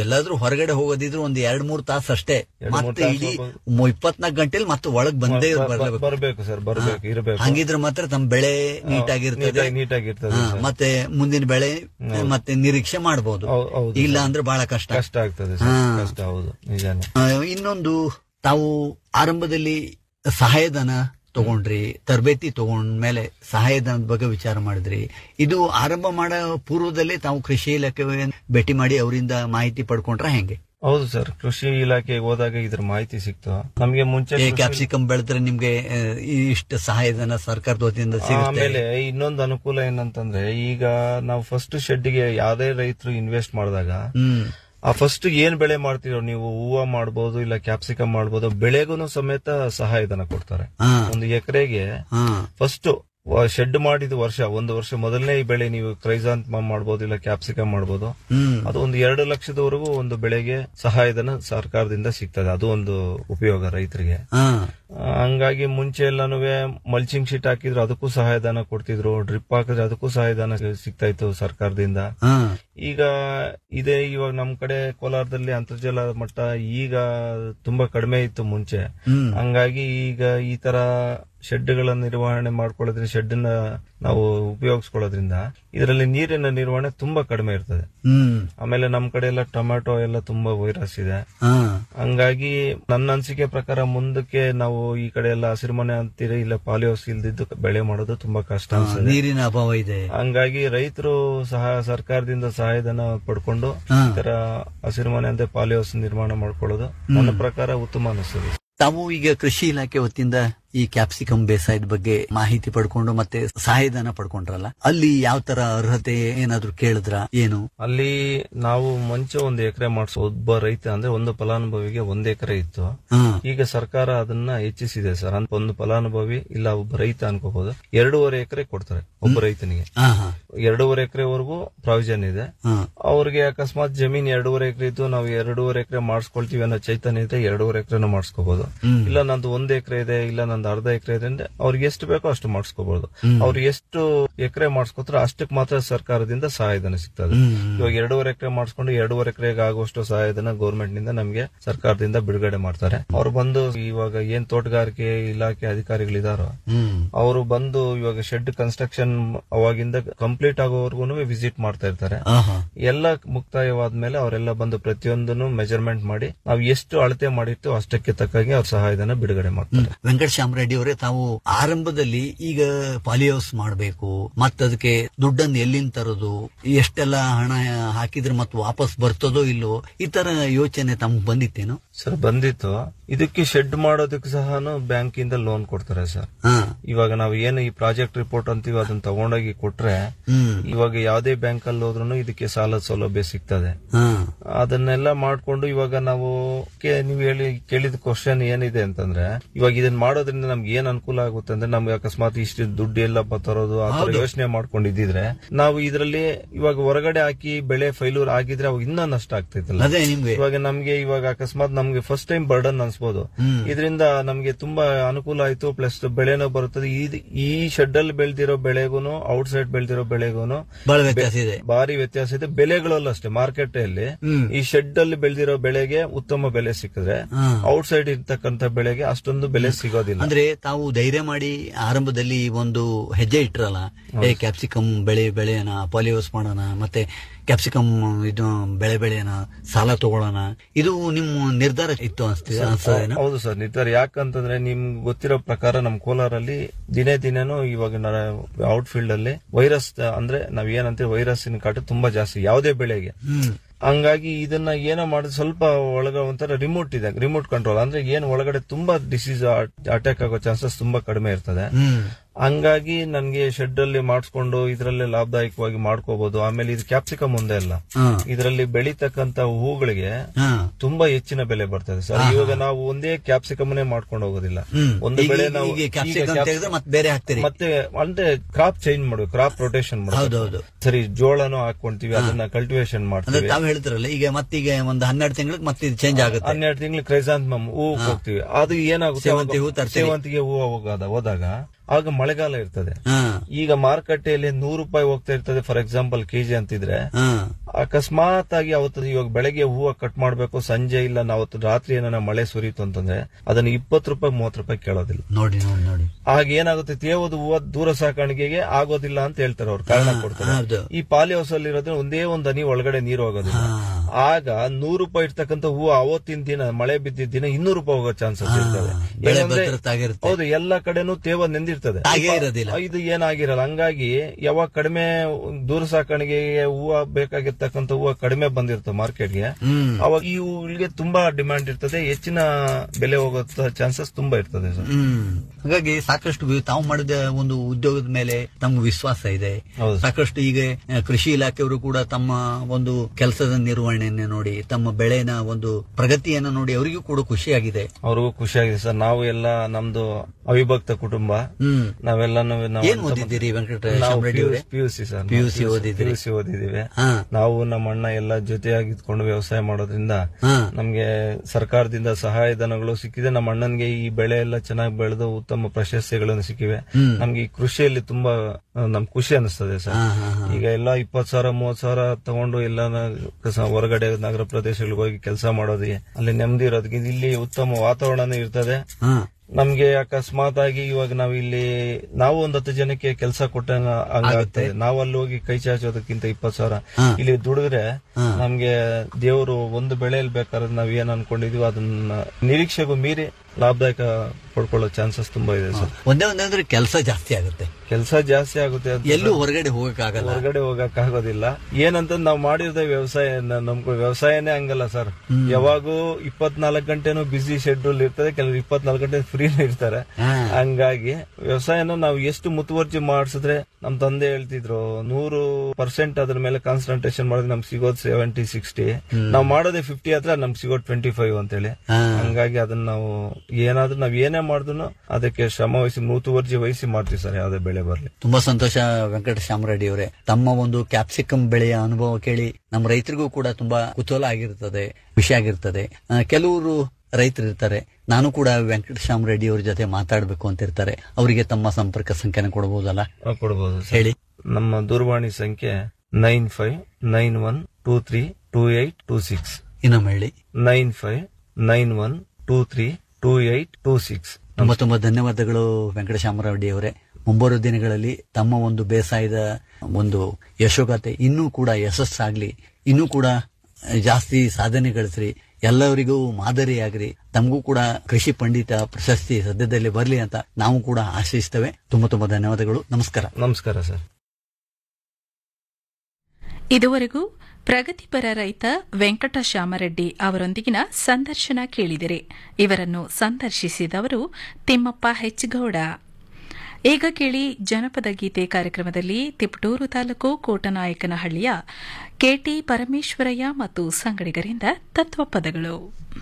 ಎಲ್ಲಾದ್ರೂ ಹೊರಗಡೆ ಹೋಗೋದಿದ್ರು ಒಂದ್ ಎರಡ್ ಮೂರ್ ತಾಸು ಅಷ್ಟೇ ಎರಡ್ ಮೂರ್ ಮತ್ತೆ ತಾಸು ಇಡೀ ಹೋಗ್ಬೋದು. ಇಪ್ಪತ್ನಾಲ್ಕು ಗಂಟೆಲಿ ಮತ್ತೆ ಒಳಗ್ ಬಂದೇ ಬ- ಬ- ಬರ್ಲೇಬೇಕು ಬರ್ಬೇಕು ಸರ್ ಬರ್ಬೇಕು ಇರಬೇಕು ಹಂಗಿದ್ರೆ ಮಾತ್ರ ತಮ್ಮ ಬೆಳೆ ನೀಟಾಗಿರ್ತದೆ ನೀಟಾಗಿ- ನೀಟಾಗಿರ್ತದೆ ಹಾ, ಸರ್. ಮತ್ತೆ ಮುಂದಿನ ಬೆಳೆ ಮತ್ತೆ ನಿರೀಕ್ಷೆ ಮಾಡಬಹುದು ಹೌ- ಹೌದು ಇಲ್ಲ ಸರ್. ಅಂದ್ರೆ ಬಹಳ ಕಷ್ಟ ಕಷ್ಟ ಆಗ್ತದೆ ಸರ್ ಹಾ. ಕಷ್ಟ ಹೌದು ನಿಜಾನೇ ಆ, ಇನ್ನೊಂದು ತಾವು ಆರಂಭದಲ್ಲಿ ಸಹಾಯಧನ ತಗೊಂಡ್ರಿ ತರಬೇತಿ ತಗೊಂಡ್ಮೇಲೆ ಸಹಾಯಧನದ ಬಗ್ಗೆ ವಿಚಾರ ಮಾಡಿದ್ರಿ ಇದು ಆರಂಭ ಮಾಡೋ ಪೂರ್ವದಲ್ಲೇ ತಾವು ಕೃಷಿ ಇಲಾಖೆ ಭೇಟಿ ಮಾಡಿ ಅವರಿಂದ ಮಾಹಿತಿ ಪಡ್ಕೊಂಡ್ರ ಹೆಂಗೆ ಹೌದು ಸರ್ ಕೃಷಿ ಇಲಾಖೆಗೆ ಹೋದಾಗ ಇದ್ರ ಮಾಹಿತಿ ಸಿಕ್ತು ನಮ್ಗೆ ಮುಂಚೆ ಏ ಕೃಷಿ- ಕ್ಯಾಪ್ಸಿಕಮ್ ಬೆಳೆದ್ರೆ ನಿಮ್ಗೆ ಆ, ಇಷ್ಟು ಸಹಾಯಧನ ಸರ್ಕಾರದ ವತಿಯಿಂದ ಸಿಗುತ್ತೆ ಆಮೇಲೆ ಇನ್ನೊಂದು ಅನುಕೂಲ ಏನಂತಂದ್ರೆ ಈಗ ನಾವು ಫಸ್ಟ್ ಶೆಡ್ಗೆ ಯಾವ್ದೇ ರೈತರು ಇನ್ವೆಸ್ಟ್ ಮಾಡಿದಾಗ ಹ್ಮ್ ಆ ಫಸ್ಟ್ ಏನ್ ಬೆಳೆ ಮಾಡ್ತೀರೋ ನೀವು ಹೂವ ಮಾಡ್ಬೋದು ಇಲ್ಲ ಕ್ಯಾಪ್ಸಿಕಮ್ ಮಾಡ್ಬೋದು ಬೆಳೆಗೂ ಸಮೇತ ಸಹಾಯಧನ ಕೊಡ್ತಾರೆ ಹಾ ಒಂದು ಎಕರೆಗೆ ಹಾ ಫಸ್ಟ್ ಶೆಡ್ ಮಾಡಿದ ವರ್ಷ ಒಂದು ವರ್ಷ ಮೊದಲನೇ ಈ ಬೆಳೆ ನೀವು ಕ್ರೈಸಾಂತ್ ಮಾಡ್ಬೋದು ಇಲ್ಲ ಕ್ಯಾಪ್ಸಿಕಮ್ ಮಾಡ್ಬೋದು ಹ್ಮ್ ಅದು ಒಂದು ಎರಡು ಲಕ್ಷದವರೆಗೂ ಒಂದು ಬೆಳೆಗೆ ಸಹಾಯಧನ ಸರ್ಕಾರದಿಂದ ಸಿಗ್ತದೆ ಅದು ಒಂದು ಉಪಯೋಗ ರೈತರಿಗೆ ಹಾ ಆ, ಹಂಗಾಗಿ ಮುಂಚೆ ಎಲ್ಲಾನು ಮಲ್ಚಿಂಗ್ ಶೀಟ್ ಹಾಕಿದ್ರು ಅದಕ್ಕೂ ಸಹಾಯಧನ ಕೊಡ್ತಿದ್ರು ಡ್ರಿಪ್ ಹಾಕಿದ್ರೆ ಅದಕ್ಕೂ ಸಹಾಯಧನ ಸಿಗ್ತಾ ಇತ್ತು ಸರ್ಕಾರದಿಂದ ಹಾ ಈಗ ಇದೆ ಇವಾಗ ನಮ್ ಕಡೆ ಕೋಲಾರದಲ್ಲಿ ಅಂತರ್ಜಲ ಮಟ್ಟ ಈಗ ತುಂಬಾ ಕಡಿಮೆ ಇತ್ತು ಮುಂಚೆ ಹ್ಮ್ ಹಂಗಾಗಿ ಈಗ ಈ ತರ ಶೆಡ್ಗಳ ನಿರ್ವಹಣೆ ಮಾಡ್ಕೊಳ್ಳೋದ್ರಿಂದ ಶೆಡ್ ನಾವು ಉಪಯೋಗಿಸ್ಕೊಳ್ಳೋದ್ರಿಂದ ಇದರಲ್ಲಿ ನೀರಿನ ನಿರ್ವಹಣೆ ತುಂಬಾ ಕಡಿಮೆ ಇರ್ತದೆ ಹ್ಮ್ ಆಮೇಲೆ ನಮ್ ಕಡೆ ಎಲ್ಲ ಟೊಮ್ಯಾಟೊ ಎಲ್ಲ ತುಂಬಾ ವೈರಸ್ ಇದೆ ಹಾ ಹಂಗಾಗಿ ನನ್ನ ಅನಿಸಿಕೆ ಪ್ರಕಾರ ಮುಂದಕ್ಕೆ ನಾವು ಈ ಕಡೆ ಎಲ್ಲ ಹಸಿರುಮನೆ ಅಂತೀರಿ ಇಲ್ಲ ಪಾಲಿಯೋಸ್ ಇಲ್ದಿದ್ದು ಬೆಳೆ ಮಾಡೋದು ತುಂಬಾ ಕಷ್ಟ ಅನ್ಸುತ್ತೆ ನೀರಿನ ಅಭಾವ ಇದೆ ಹಂಗಾಗಿ ರೈತರು ಸಹ ಸರ್ಕಾರದಿಂದ ಸಹಾಯಧನ ಪಡ್ಕೊಂಡು ಹಾ. ಈ ತರ ಹಸಿರುಮನೆ ಅಂತ ಪಾಲಿಯೋಸ್ ನಿರ್ಮಾಣ ಮಾಡ್ಕೊಳ್ಳೋದು ನನ್ನ ಪ್ರಕಾರ ಉತ್ತಮ ಅನಿಸ್ತದೆ ತಾವು ಈಗ ಕೃಷಿ ಇಲಾಖೆ ವತಿಯಿಂದ ಈ ಕ್ಯಾಪ್ಸಿಕಮ್ ಬೇಸಾಯದ ಬಗ್ಗೆ ಮಾಹಿತಿ ಪಡ್ಕೊಂಡು ಮತ್ತೆ ಸಹಾಯಧನ ಪಡ್ಕೊಂಡ್ರಲ್ಲ ಅಲ್ಲಿ ಯಾವ ತರ ಅರ್ಹತೆ ಏನಾದ್ರು ಕೇಳಿದ್ರ ಏನು ಅಲ್ಲಿ ನಾವು ಮುಂಚೆ ಒಂದು ಎಕರೆ ಮಾಡಿಸೋ ಒಬ್ಬ ರೈತ ಅಂದ್ರೆ ಒಂದು ಫಲಾನುಭವಿಗೆ ಒಂದ್ ಎಕರೆ ಇತ್ತು ಹಾ ಈಗ ಸರ್ಕಾರ ಅದನ್ನ ಹೆಚ್ಚಿಸಿದೆ ಸರ್ ಅಂತ ಒಂದು ಫಲಾನುಭವಿ ಇಲ್ಲ ಒಬ್ಬ ರೈತ ಅನ್ಕೋಬಹುದು ಎರಡೂವರೆ ಎಕರೆ ಕೊಡ್ತಾರೆ ಒಬ್ಬ ರೈತನಿಗೆ ಹಾ ಹಾ ಎರಡೂವರೆ ಎಕರೆವರೆಗೂ ಪ್ರಾವಿಷನ್ ಇದೆ ಹಾ ಅವ್ರಿಗೆ ಅಕಸ್ಮಾತ್ ಜಮೀನ್ ಎರಡೂವರೆ ಎಕರೆ ಇದ್ದು ನಾವು ಎರಡೂವರೆ ಎಕರೆ ಮಾಡಿಸ್ಕೊಳ್ತೀವಿ ಅನ್ನೋ ಚೈತನ್ಯ ಇದೆ ಎರಡೂವರೆ ಎಕರೆನೂ ಮಾಡಿಸ್ಕೋಬಹುದು ಹ್ಮ್. ಇಲ್ಲ ನಂದು ಒಂದ್ ಎಕರೆ ಇದೆ ಇಲ್ಲ ನಂದು ಅರ್ಧ ಎಕರೆ ಇದೆ ಅಂದ್ರೆ ಅವ್ರಿಗೆ ಎಷ್ಟು ಬೇಕೋ ಅಷ್ಟು ಮಾಡಿಸ್ಕೋಬಹುದು ಅವ್ರು ಎಷ್ಟು ಎಕರೆ ಮಾಡಿಸ್ಕೊತಾರೋ ಅಷ್ಟಕ್ಕೆ ಮಾತ್ರ ಸರ್ಕಾರದಿಂದ ಸಹಾಯಧನ ಸಿಗ್ತದೆ ಹ್ಮ್. ಇವಾಗ ಎರಡೂವರೆ ಎಕರೆ ಮಾಡಿಸ್ಕೊಂಡು ಎರಡೂವರೆ ಎಕರೆಗೆ ಆಗುವಷ್ಟು ಸಹಾಯಧನ ಗೌರ್ಮೆಂಟ್ ನಿಂದ ನಮಗೆ ಸರ್ಕಾರದಿಂದ ಬಿಡುಗಡೆ ಮಾಡ್ತಾರೆ ಅವ್ರು ಬಂದು ಇವಾಗ ಏನ್ ತೋಟಗಾರಿಕೆ ಇಲಾಖೆ ಅಧಿಕಾರಿಗಳಿದಾರೋ ಹ್ಮ್ ಅವರು ಬಂದು ಇವಾಗ ಶೆಡ್ ಕನ್ಸ್ಟ್ರಕ್ಷನ್ ಅವಾಗಿಂದ ಕಂಪ್ಲೀಟ್ ಆಗೋವರೆಗೂ ವಿಸಿಟ್ ಮಾಡ್ತಾ ಇರ್ತಾರೆ ಆಹಾ. ಎಲ್ಲ ಮುಕ್ತಾಯವಾದ್ಮೇಲೆ ಅವರೆಲ್ಲ ಬಂದು ಪ್ರತಿಯೊಂದನ್ನು ಮೆಜರ್ಮೆಂಟ್ ಮಾಡಿ ನಾವು ಎಷ್ಟು ಅಳತೆ ಮಾಡಿರ್ತೀವೋ ಅಷ್ಟಕ್ಕೆ ತಕ್ಕಾಗಿ ಅವ್ರ ಸಹಾಯಧನ ಬಿಡುಗಡೆ ಮಾಡ್ತಾರೆ ವೆಂಕಟ ರೆಡ್ಡಿ ಅವರೇ ತಾವು ಆರಂಭದಲ್ಲಿ ಈಗ ಪಾಲಿಹೌಸ್ ಮಾಡಬೇಕು ಮತ್ತದಕ್ಕೆ ದುಡ್ಡನ್ನು ಎಲ್ಲಿಂದ ತರೋದು ಎಷ್ಟೆಲ್ಲ ಹಣ ಹಾಕಿದ್ರೆ ಮತ್ತೆ ವಾಪಸ್ ಬರ್ತದೋ ಇಲ್ಲೋ ಈ ತರ ಯೋಚನೆ ತಮ್ಗೆ ಬಂದಿತ್ತೇನು ಸರ್ ಬಂದಿತ್ತು ಇದಕ್ಕೆ ಶೆಡ್ ಮಾಡೋದಕ್ಕೆ ಸಹ ಬ್ಯಾಂಕ್ ಇಂದ ಲೋನ್ ಕೊಡ್ತಾರೆ ಸರ್ ಹಾ ಇವಾಗ ನಾವು ಏನು ಈ ಪ್ರಾಜೆಕ್ಟ್ ರಿಪೋರ್ಟ್ ಅಂತೀವಿ ಅದನ್ನ ತಗೊಂಡೋಗಿ ಕೊಟ್ರೆ ಹ್ಮ್ ಇವಾಗ ಯಾವ್ದೇ ಬ್ಯಾಂಕ್ ಅಲ್ಲಿ ಹೋದ್ರೂ ಇದಕ್ಕೆ ಸಾಲದ ಸೌಲಭ್ಯ ಸಿಗ್ತದೆ ಹಾ ಅದನ್ನೆಲ್ಲ ಮಾಡ್ಕೊಂಡು ಇವಾಗ ನಾವು ಕೆ- ನೀವು ಹೇಳಿ ಕೇಳಿದ ಕ್ವಶನ್ ಏನಿದೆ ಅಂತಂದ್ರೆ ಇವಾಗ ಇದನ್ನ ಮಾಡೋದ್ರಿಂದ ನಮ್ಗೆ ಏನ್ ಅನುಕೂಲ ಆಗುತ್ತೆ ಅಂದ್ರೆ ನಮ್ಗೆ ಅಕಸ್ಮಾತ್ ಇಷ್ಟು ದುಡ್ಡು ಎಲ್ಲ ಬತ್ತರೋದು ಆ ತರ ಯೋಚನೆ ಮಾಡ್ಕೊಂಡಿದ್ರೆ ನಾವು ಇದರಲ್ಲಿ ಇವಾಗ ಹೊರಗಡೆ ಹಾಕಿ ಬೆಳೆ ಫೈಲೂರ್ ಆಗಿದ್ರೆ ಅವಾಗ ಇನ್ನೂ ನಷ್ಟ ಆಗ್ತೈತಲ್ಲ ಅದೇ ನಿಮ್ಗೆ ಇವಾಗ ನಮ್ಗೆ ಇವಾಗ ಅಕಸ್ಮಾತ್ ನಮ್ಗೆ ಫಸ್ಟ್ ಟೈಮ್ ಬರ್ಡನ್ ಅನ್ಸ್ಬೋದು ಇದರಿಂದ ನಮ್ಗೆ ತುಂಬಾ ಅನುಕೂಲ ಆಯ್ತು ಪ್ಲಸ್ ಬೆಳೆನೂ ಬರುತ್ತದೆ ಈ- ಈ ಶೆಡ್ ಅಲ್ಲಿ ಬೆಳ್ದಿರೋ ಬೆಳೆಗೂನು ಔಟ್ ಸೈಡ್ ಬೆಳ್ದಿರೋ ಬೆಳೆಗೂನು ಬಹಳ ವ್ಯತ್ಯಾಸ ಇದೆ ಭಾರಿ ವ್ಯತ್ಯಾಸ ಇದೆ ಬೆಲೆಗಳಲ್ಲೂ ಅಷ್ಟೇ ಮಾರ್ಕೆಟ್ ಅಲ್ಲಿ ಹ್ಮ್. ಈ ಶೆಡ್ ಅಲ್ಲಿ ಬೆಳೆದಿರೋ ಬೆಳೆಗೆ ಉತ್ತಮ ಬೆಲೆ ಸಿಕ್ಕಿದ್ರೆ ಹಾ. ಔಟ್ ಸೈಡ್ ಇರ್ತಕ್ಕಂತ ಬೆಳೆಗೆ ಅಷ್ಟೊಂದು ಬೆಲೆ ಸಿಗೋದಿಲ್ಲ ಅಂದ್ರೆ ತಾವು ಧೈರ್ಯ ಮಾಡಿ ಆರಂಭದಲ್ಲಿ ಒಂದು ಹೆಜ್ಜೆ ಇಟ್ರಲ್ಲ ಏ ಕ್ಯಾಪ್ಸಿಕಮ್ ಬೆಳೆ ಬೆಳೆಯೋಣ ಪಾಲಿಹೌಸ್ ಮಾಡೋಣ ಮತ್ತೆ ಕ್ಯಾಪ್ಸಿಕಮ್ ಇದು ಬೆಳೆ ಬೆಳೆಯೋಣ ಸಾಲ ತಗೊಳ್ಳೋಣ ಇದು ನಿಮ್ಮ ನಿರ್ಧಾರ ಇತ್ತು ಅನ್ಸ್ತಿದೆ ಅನ್ಸ್ತದೇನೋ ಹೌದು ಸರ್ ನಿರ್ಧಾರ ಯಾಕಂತಂದ್ರೆ ನಿಮ್ಗೆ ಗೊತ್ತಿರೋ ಪ್ರಕಾರ ನಮ್ ಕೋಲಾರಲ್ಲಿ ದಿನೇ ದಿನೇನು ಇವಾಗ ಔಟ್ ಫೀಲ್ಡ್ ಅಲ್ಲಿ ವೈರಸ್ ಅಂದ್ರೆ ನಾವ್ ಏನಂತೀವಿ ವೈರಸ್ಸಿನ ಕಾಟ ತುಂಬಾ ಜಾಸ್ತಿ ಯಾವುದೇ ಬೆಳೆಗೆ ಹ್ಮ್ ಹಂಗಾಗಿ ಇದನ್ನ ಏನೋ ಮಾಡಿದ್ರೆ ಸ್ವಲ್ಪ ಒಳಗ ಒಂಥರ ರಿಮೋಟ್ ಇದೆ ರಿಮೋಟ್ ಕಂಟ್ರೋಲ್ ಅಂದ್ರೆ ಏನ್ ಒಳಗಡೆ ತುಂಬಾ ಡಿಸೀಸ್ ಅಟ್ಯಾಕ್ ಆಗೋ ಚಾನ್ಸಸ್ ತುಂಬಾ ಕಡಿಮೆ ಇರ್ತದೆ ಹ್ಮ್ ಹಂಗಾಗಿ ನನ್ಗೆ ಶೆಡ್ ಅಲ್ಲಿ ಮಾಡಿಸ್ಕೊಂಡು ಇದರಲ್ಲೇ ಲಾಭದಾಯಕವಾಗಿ ಮಾಡ್ಕೋಬಹುದು ಆಮೇಲೆ ಇದು ಕ್ಯಾಪ್ಸಿಕಮ್ ಒಂದೇ ಅಲ್ಲ ಹಾ ಇದರಲ್ಲಿ ಬೆಳೀತಕ್ಕಂತ ಹೂಗಳಿಗೆ ಹಾ ತುಂಬಾ ಹೆಚ್ಚಿನ ಬೆಲೆ ಬರ್ತದೆ ಸರ್ ಇವಾಗ ನಾವು ಒಂದೇ ಕ್ಯಾಪ್ಸಿಕಮ್ನೇ ಮಾಡ್ಕೊಂಡು ಹೋಗೋದಿಲ್ಲ ಹ್ಮ್ ಒಂದು ಈಗ- ಬೆಳೆ ನಾವು ಈಗ ಈಗ ಕ್ಯಾಪ್ಸಿಕಮ್ ಕ್ಯಾಪ್ಸಿ- ತೆಗೆದ್ರೆ ಮತ್ತೆ ಬೇರೆ ಹಾಕ್ತೀರಿ ಮತ್ತೆ ಅಂದ್ರೆ ಕ್ರಾಪ್ ಚೇಂಜ್ ಮಾಡ್ಬೇಕು ಕ್ರಾಪ್ ರೊಟೇಷನ್ ಹೌದೌದು. ಮಾಡ್ಬೇಕು ಸರಿ ಜೋಳನು ಹಾಕೊಂತೀವಿ ಅದನ್ನ ಕಲ್ಟಿವೇಶನ್ ಅಂದ್ರೆ ಮಾಡ್ತೀವಿ ತಾವು ಹೇಳ್ತಿರಲ್ಲ ಈಗ ಮತ್ತೀಗ ಒಂದು ಹನ್ನೆರಡು ತಿಂಗಳಿಗೆ ಮತ್ತೆ ಇದು ಚೇಂಜ್ ಆಗುತ್ತೆ ಹನ್ನೆರಡು ತಿಂಗಳು ಕ್ರೈಸಾಂಥಮಮ್ ಹೂ ಹೋಗ್ತೀವಿ ಅದು ಏನಾಗುತ್ತೆ ಸೇವಂತಿಗೆ ಹೂ ಅವಾಗ ತರ್ತೀವಿ. ಸೇವಂತಿಗೆ ಹೂ ಹೋಗೋದ ಹೋದಾಗ ಆಗ ಮಳೆಗಾಲ ಇರ್ತದೆ ಹಾ ಈಗ ಮಾರುಕಟ್ಟೆಯಲ್ಲಿ ನೂರು ರೂಪಾಯಿ ಹೋಗ್ತಾ ಇರ್ತದೆ ಫಾರ್ ಎಕ್ಸಾಂಪಲ್ ಕೆಜಿ ಅಂತಿದ್ರೆ ಹಾ ಅಕಸ್ಮಾತ್ ಆಗಿ ಅವತ್ತು ಇವಾಗ ಬೆಳಗ್ಗೆ ಹೂವು ಕಟ್ ಮಾಡ್ಬೇಕು ಸಂಜೆ ಇಲ್ಲ ನಾವು ಅವತ್ತು ರಾತ್ರಿ ಏನಾರ ಮಳೆ ಸುರಿತು ಅಂತಂದ್ರೆ ಅದನ್ನ ಇಪ್ಪತ್ತು ರೂಪಾಯಿ ಮೂವತ್ತು ರೂಪಾಯಿ ಕೇಳೋದಿಲ್ಲ ನೋಡಿ ನೋಡಿ ನೋಡಿ ಆಗ ಏನಾಗುತ್ತೆ ತೇವದ ಹೂವು ದೂರ ಸಾಕಾಣಿಕೆಗೆ ಆಗೋದಿಲ್ಲ ಅಂತ ಹೇಳ್ತಾರೆ ಅವ್ರು ಕಾರಣ ಕೊಡ್ತಾರೆ ಹೌದು. ಈ ಪಾಲಿ ಹೌಸ್ ಅಲ್ಲಿ ಇರೋದ್ರೆ ಒಂದೇ ಒಂದ್ ಹನಿ ಒಳಗಡೆ ನೀರು ಹೋಗೋದಿಲ್ಲ ಆಗ ನೂರು ರೂಪಾಯಿ ಇರ್ತಕ್ಕಂಥ ಹೂವು ಅವತ್ತಿನ ದಿನ ಮಳೆ ಬಿದ್ದಿದ್ದ ದಿನ ಇನ್ನೂರು ರೂಪಾಯಿ ಹೋಗೋ ಚಾನ್ಸಸ್ ಇರ್ತವೆ ಬೆಳೆ ಏನಂದ್ರೆ- ಭದ್ರತಾಗಿರುತ್ತೆ. ಹೌದು ಎಲ್ಲಾ ಕಡೆನೂ ತೇವ ನೆಂದಿರ್ತದೆ ಹಾಗೇ ಇರೋದಿಲ್ಲ. ಇದು ಏನಾಗಿರಲ್ಲ ಹಂಗಾಗಿ ಯಾವಾಗ ಕಡಿಮೆ ದೂರ ಸಾಕಾಣಿಕೆಗೆ ಹೂವು ಬೇಕಾಗಿರ್ತಕ್ಕಂಥ ಹೂವು ಕಡಿಮೆ ಬಂದಿರ್ತವೆ ಮಾರ್ಕೆಟ್ಗೆ ಹ್ಮ್ ಅವಾಗ ಈ ಹೂವಿಗೆ ತುಂಬಾ ಡಿಮ್ಯಾಂಡ್ ಇರ್ತದೆ ಹೆಚ್ಚಿನ ಬೆಲೆ ಹೋಗೋ ಚಾನ್ಸಸ್ ತುಂಬಾ ಇರ್ತದೆ ಸರ್ ಹ್ಮ್ ಹಾಗಾಗಿ ಸಾಕಷ್ಟು ವಿ- ತಾವು ಮಾಡಿದ ಒಂದು ಉದ್ಯೋಗದ ಮೇಲೆ ತಮ್ಗೆ ವಿಶ್ವಾಸ ಇದೆ ಹೌದು. ಸಾಕಷ್ಟು ಈಗ ಆ, ಕೃಷಿ ಇಲಾಖೆಯವರು ಕೂಡ ತಮ್ಮ ಒಂದು ಕೆಲಸದ ನಿರ್ವಹಣೆಯನ್ನ ನೋಡಿ ತಮ್ಮ ಬೆಳೆನ ಒಂದು ಪ್ರಗತಿಯನ್ನ ನೋಡಿ ಅವರಿಗೂ ಕೂಡ ಖುಷಿಯಾಗಿದೆ ಅವ್ರಿಗೂ ಖುಷಿಯಾಗಿದೆ ಸರ್ ನಾವು ಎಲ್ಲ ನಮ್ದು ಅವಿಭಕ್ತ ಕುಟುಂಬ ಹ್ಮ್ ನಾವೆಲ್ಲಾನು ನಾವು ಏನ್ ಓದಿದ್ದೀರಿ ವೆಂಕಟೇಶ್ವರ ರೆಡ್ಡಿ ಅವರೇ P U C sir PUC ಓದಿದ್ದೀರಿ. ಪಿ ಯು ಓದಿದೀವಿ ಹಾ ನಾವು ನಮ್ಮ ಅಣ್ಣ ಎಲ್ಲ ಜೊತೆಯಾಗಿದ್ಕೊಂಡು ವ್ಯವಸಾಯ ಮಾಡೋದ್ರಿಂದ ಹಾ ನಮ್ಗೆ ಸರ್ಕಾರದಿಂದ ಸಹಾಯಧನಗಳು ಸಿಕ್ಕಿದೆ ನಮ್ಮ ಅಣ್ಣನ್ಗೆ ಈ ಬೆಳೆ ಎಲ್ಲ ಚೆನ್ನಾಗಿ ಬೆಳೆದು ಉತ್ತಮ ಪ್ರಶಸ್ತಿಗಳನ್ನು ಸಿಕ್ಕಿವೆ ಹ್ಮ್. ನಮ್ಗೆ ಈ ಕೃಷಿಯಲ್ಲಿ ತುಂಬಾ ಆ, ನಮ್ಗೆ ಖುಷಿ ಅನಿಸ್ತದೆ ಸರ್ ಹಾ ಹಾ ಹಾ ಈಗ ಎಲ್ಲ ಇಪ್ಪತ್ ಸಾವಿರ ಮೂವತ್ ಸಾವಿರ ತಗೊಂಡು ಎಲ್ಲ ಹೊರಗಡೆ ನಗರ ಪ್ರದೇಶಗಳಿಗೆ ಹೋಗಿ ಕೆಲಸ ಮಾಡೋದಿಗೆ ಅಲ್ಲಿ ನೆಮ್ಮದಿ ಇರೋದಕ್ಕೆ ಇಲ್ಲಿ ಉತ್ತಮ ವಾತಾವರಣನೂ ಇರ್ತದೆ ಹಾ ನಮ್ಗೆ ಅಕಸ್ಮಾತ್ ಆಗಿ ಇವಾಗ ನಾವ್ ಇಲ್ಲಿ ನಾವು ಒಂದ್ ಹತ್ತು ಜನಕ್ಕೆ ಕೆಲಸ ಕೊಟ್ಟಂಗ ಹಂಗಾಗ್ತದೆ ನಾವು ಅಲ್ಲಿ ಹೋಗಿ ಕೈ ಚಾಚೋದಕ್ಕಿಂತ ಇಪ್ಪತ್ ಸಾವಿರ ಹಾ. ಇಲ್ಲಿ ದುಡಿದ್ರೆ ಹಾ. ನಮ್ಗೆ ದೇವರು ಒಂದು ಬೆಳೆಯಲ್ಲಿ ಬೇಕಾದ್ರೆ ನಾವ್ ಏನ್ ಅನ್ಕೊಂಡಿದೀವಿ ಅದನ್ನ ನಿರೀಕ್ಷೆಗೂ ಮೀರಿ ಲಾಭದಾಯಕ ಪಡ್ಕೊಳ್ಳೋ ಚಾನ್ಸಸ್ ತುಂಬಾ ಇದೆ ಸರ್ ಒಂದೇ ಒಂದೇ ಅಂದ್ರೆ ಕೆಲಸ ಜಾಸ್ತಿ ಆಗುತ್ತೆ ಕೆಲಸ ಜಾಸ್ತಿ ಆಗುತ್ತೆ ಅಂತ ಎಲ್ಲೂ ಹೊರಗಡೆ ಹೋಗಕ್ಕಾಗಲ್ಲ ಹೊರಗಡೆ ಹೋಗಕ್ ಆಗೋದಿಲ್ಲ ಏನಂತ ನಾವ್ ಮಾಡಿರೋದೇ ವ್ಯವಸಾಯ ನಮ್ ವ್ಯವಸಾಯನೇ ಹಂಗಲ್ಲ ಸರ್ ಯಾವಾಗೂ ಇಪ್ಪತ್ನಾಲ್ಕು ಗಂಟೆನೂ ಬಿಸಿ ಶೆಡ್ಯೂಲ್ ಇರ್ತದೆ ಕೆಲವರು ಇಪ್ಪತ್ನಾಲ್ಕು ಗಂಟೆ ಫ್ರೀನೂ ಇರ್ತಾರೆ ಹಾ. ಹಂಗಾಗಿ ವ್ಯವಸಾಯನ ನಾವು ಎಷ್ಟು ಮುತುವರ್ಜಿ ಮಾಡಿಸಿದ್ರೆ ನಮ್ ತಂದೆ ಹೇಳ್ತಿದ್ರು ನೂರು ಪರ್ಸೆಂಟ್ ಅದ್ರ ಮೇಲೆ ಕಾನ್ಸಂಟ್ರೇಷನ್ ಮಾಡಿದ್ರೆ ನಮ್ಗೆ ಸಿಗೋದು ಸೆವೆಂಟಿ ಸಿಕ್ಸ್ಟಿ ನಾವ್ ಮಾಡೋದೇ ಫಿಫ್ಟಿ ಹತ್ರ ನಮ್ಗೆ ಸಿಗೋದು ಟ್ವೆಂಟಿ ಫೈವ್ ಅಂತೇಳಿ ಹಾ. ಹಂಗಾಗಿ ಅದನ್ನ ನಾವು ಏನಾದ್ರೂ ನಾವ್ ಏನೇ ಮಾಡಿದ್ರು ಅದಕ್ಕೆ ಶ್ರಮ ವಹಿಸಿ ಮುತುವರ್ಜಿ ವಹಿಸಿ ಮಾಡ್ತೀವಿ ಸರ್ ಯಾವ್ದೇ ಬೆಳೆ ಬರ್ಲಿ ತುಂಬಾ ಸಂತೋಷ ವೆಂಕಟ ಶ್ಯಾಮರೆಡ್ಡಿ ಅವರೇ ತಮ್ಮ ಒಂದು ಕ್ಯಾಪ್ಸಿಕಮ್ ಬೆಳೆಯ ಅನುಭವ ಕೇಳಿ ನಮ್ಮ ರೈತರಿಗೂ ಕೂಡ ತುಂಬಾ ಕುತೂಹಲ ಆಗಿರ್ತದೆ ವಿಷಯ ಆಗಿರ್ತದೆ ಆ, ಕೆಲವರು ರೈತರು ಇರ್ತಾರೆ ನಾನು ಕೂಡ ವೆಂಕಟ ರೆಡ್ಡಿ ಅವ್ರ ಜೊತೆ ಮಾತಾಡಬೇಕು ಅಂತ ಇರ್ತಾರೆ ಅವರಿಗೆ ತಮ್ಮ ಸಂಪರ್ಕ ಸಂಖ್ಯೆನ ಕೊಡಬಹುದಲ್ಲ ನಾವು ಕೊಡ್ಬೋದು ಸರ್. ಹೇಳಿ ನಮ್ಮ ದೂರವಾಣಿ ಸಂಖ್ಯೆ nine five nine one two three two eight two six ಇನ್ನೊಮ್ಮೆ ಹೇಳಿ nine five nine one two three two eight two six ತುಂಬಾ ತುಂಬಾ ಧನ್ಯವಾದಗಳು ವೆಂಕಟಶ್ಯಾಮರೆಡ್ಡಿ ಅವರೇ ಮುಂಬರುವ ದಿನಗಳಲ್ಲಿ ತಮ್ಮ ಒಂದು ಬೇಸಾಯದ ಒಂದು ಯಶೋಗಾಥೆ ಇನ್ನೂ ಕೂಡ ಯಶಸ್ಸಾಗ್ಲಿ ಇನ್ನೂ ಕೂಡ ಜಾಸ್ತಿ ಸಾಧನೆ ಗಳಿಸ್ರಿ ಎಲ್ಲರಿಗೂ ಮಾದರಿಯಾಗ್ರಿ ತಮಗೂ ಕೂಡ ಕೃಷಿ ಪಂಡಿತ ಪ್ರಶಸ್ತಿ ಸದ್ಯದಲ್ಲಿ ಬರಲಿ ಅಂತ ನಾವು ಕೂಡ ಆಶಿಸ್ತೇವೆ ತುಂಬಾ ತುಂಬಾ ಧನ್ಯವಾದಗಳು ನಮಸ್ಕಾರ ನಮಸ್ಕಾರ ಸರ್ ಇದುವರೆಗೂ ಪ್ರಗತಿಪರ ರೈತ ವೆಂಕಟಶ್ಯಾಮರೆಡ್ಡಿ ಅವರೊಂದಿಗಿನ ಸಂದರ್ಶನ ಕೇಳಿದಿರಿ ಇವರನ್ನು ಸಂದರ್ಶಿಸಿದವರು ತಿಮ್ಮಪ್ಪ ಹೆಚ್ಗೌಡ ಈಗ ಕೇಳಿ ಜನಪದ ಗೀತೆ ಕಾರ್ಯಕ್ರಮದಲ್ಲಿ ತಿಪಟೂರು ತಾಲೂಕು ಕೋಟನಾಯಕನಹಳ್ಳಿಯ ಕೆಟಿ ಪರಮೇಶ್ವರಯ್ಯ ಮತ್ತು ಸಂಗಡಿಗರಿಂದ ತತ್ವಪದಗಳು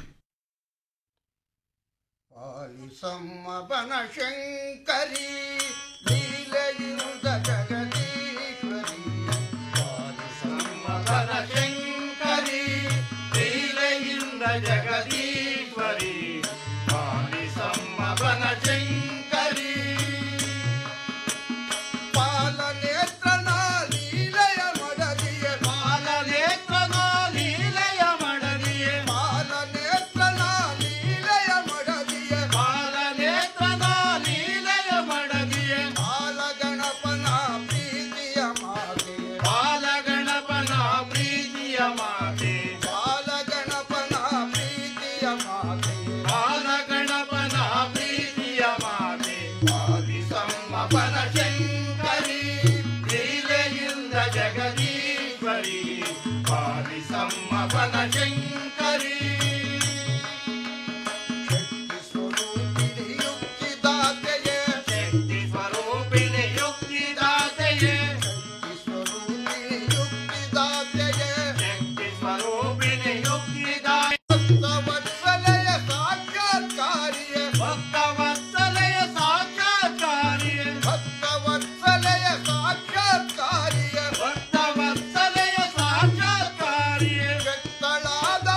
ಪಾಲಿಸಮ್ಮ ಬನಶಂಕರಿ ಲೀಲೆಯಿಂದ ಜಗದೀಶ್ವರಿ ಪಾಲಿಸಮ್ಮ ಬನಶಂಕರಿ ಲೀಲೆಯಿಂದ ಜಗದೀಶ್ವರಿ ಪಾಲಿಸಮ್ಮ ಬನಶಂಕರಿ ಪಾಲನೇತ್ರನ ಲೀಲೆಯ ಮಡದಿಯ ಪಾಲನೇತ್ರನ ಲೀಲೆಯ ಮಡದಿಯ ಪಾಲನೇತ್ರನ ಲೀಲೆಯ ಮಡದಿಯ ಪಾಲನೇತ್ರನ ಲೀಲೆಯ ಮಡದಿಯ ಬಾಲಗಣಪನ ಪ್ರೀತಿಯ ಮಾತೆ ಬಾಲಗಣಪನ ಪ್ರೀತಿಯ ಮಾತೆ ಬಾಲಗಣಪನ ಪ್ರೀತಿಯ ಮಾತೆ ಬಾಲಗಣಪನ ಪ್ರೀತಿಯ ಮಾತೆ ಪಾಲಿಸಮ್ಮ ಬನಶಂಕರಿ ಲೀಲೆಯಿಂದ ಜಗದೀಶ್ವರಿ ಪಾಲಿಸಮ್ಮ ಬನಶಂಕರಿ ಶಕ್ತಿ ಸ್ವರೂಪಿಣಿ ಯುಕ್ತಿದಾತೆಯೇ ಶಕ್ತಿ ಸ್ವರೂಪಿಣಿ ಯುಕ್ತಿದಾತೆಯೇ ಶಕ್ತಿ ಸ್ವರೂಪಿಣಿ ಯುಕ್ತಿದಾತೆಯೇ ಶಕ್ತಿ ಸ್ವರೂಪಿಣಿ ಯುಕ್ತಿದಾತೆ ಭಕ್ತವತ್ಸಲೆಯ ಸಾಕ್ಷಾತ್ಕಾರಿಯೇ ಭಕ್ತವತ್ಸಲೆಯ ಸಾಕ್ಷಾತ್ಕಾರಿಯೇ ಭಕ್ತವತ್ಸಲೆಯ ಸಾಕ್ಷಾತ್ಕಾರಿಯೇ ಭಕ್ತವತ್ಸಲೆಯ ಸಾಕ್ಷಾತ್ಕಾರಿಯೇ ವ್ಯಕ್ತಳಾದ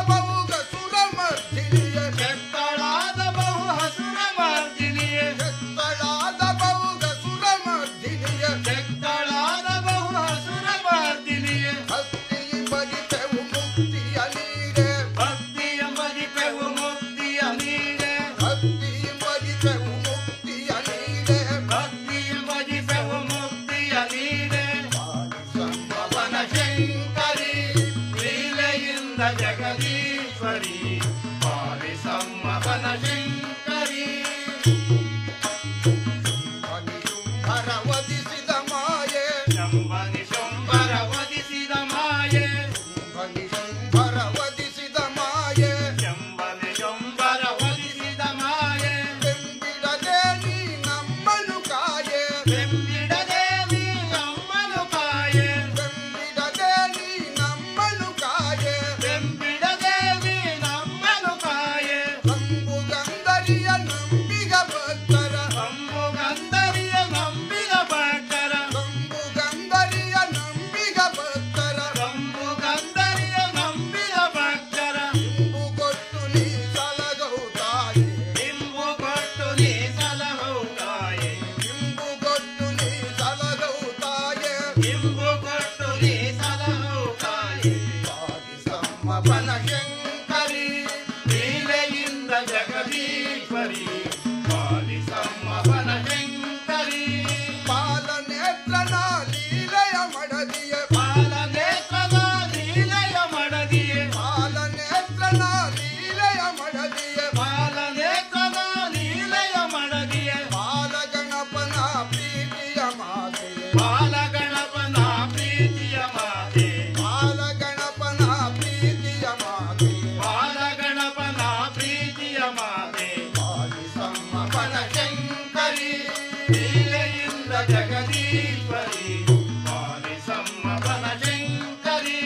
ಶಂಭನಿ ಶಂಭರ ವಧಿಸಿದ ಮಾಯೆ ಶಂಭನಿ ಶಂಭರ ವಧಿಸಿದ ಮಾಯೆ ಶಂಭನಿ ಶಂಭರ ವಧಿಸಿದ ಮಾಯೆ ಬೆಂಬಿಡದೆ ನೀ ನಮ್ಮನು ಕಾಯೆ ಬೆಂಬಿಡದೆ ನೀ ನಮ್ಮನು ಕಾಯೆ ಬೆಂಬಿಡದೆ ನೀ ನಮ್ಮನು ಕಾಯೆ ಬೆಂಬಿಡದೆ ನೀ ನಮ್ಮನು ಕಾಯೆ ಅಂಬು ಗಂಧರಿಯ ನಂಬಿಗ ಭಕ್ತರ ಅಂಬು ಗಂಧರಿಯ ನಂಬಿಗ ಭಕ್ತರ ಅಂಬು ಗಂಧರಿಯ ನಂಬಿಗ ಭಕ್ತರ ಅಂಬು ಗಂಧರಿಯ ನಂಬಿಗ ಭಕ್ತರ ಇಂಬು ಕೊಟ್ಟು ನೀ ಸಲಗೌತಾಯೆ ಇಂಬು ಕೊಟ್ಟು ನೀ ಸಲಗೌತಾಯೆ ಇಂಬು ಕೊಟ್ಟು ನೀ ಸಲಗೌತಾಯೆ ಇಂಬು ಕೊಟ್ಟು ನೀ ಸಲಗೌತಾಯೆ ಪಾಲಿಸಮ್ಮ ಬನಶಂಕರಿ ಲೀಲೆಯಿಂದ ಜಗದೀಶ್ವರಿ ಪಾಲಿಸಮ್ಮ ಬನಶಂಕರಿ ಪಾಲನೇತ್ರನ ಲೀಲೆಯ ಮಡದಿಯ ಪಾಲನೇತ್ರನ ಲೀಲೆಯ ಮಡದಿಯ ಪಾಲನೇತ್ರನ ಲೀಲೆಯ ಮಡದಿಯ ಪಾಲನೇತ್ರನ ಲೀಲೆಯ ಮಡದಿಯ ಬಾಲಗಣಪನ ಪ್ರೀತಿಯ ಮಾತೆ ಬಾಲಗಣಪನ ಪ್ರೀತಿಯ ಮಾತೆ ಬಾಲಗಣಪನ ಪ್ರೀತಿಯ ಮಾತೆ ಬಾಲಗಣಪನ ಪ್ರೀತಿಯ ಮಾತೆ ಪಾಲಿಸಮ್ಮ ಬನಶಂಕರಿ ಲೀಲೆಯಿಂದ ಜಗದೀಶ್ವರಿ ಪಾಲಿಸಮ್ಮ ಬನಶಂಕರಿ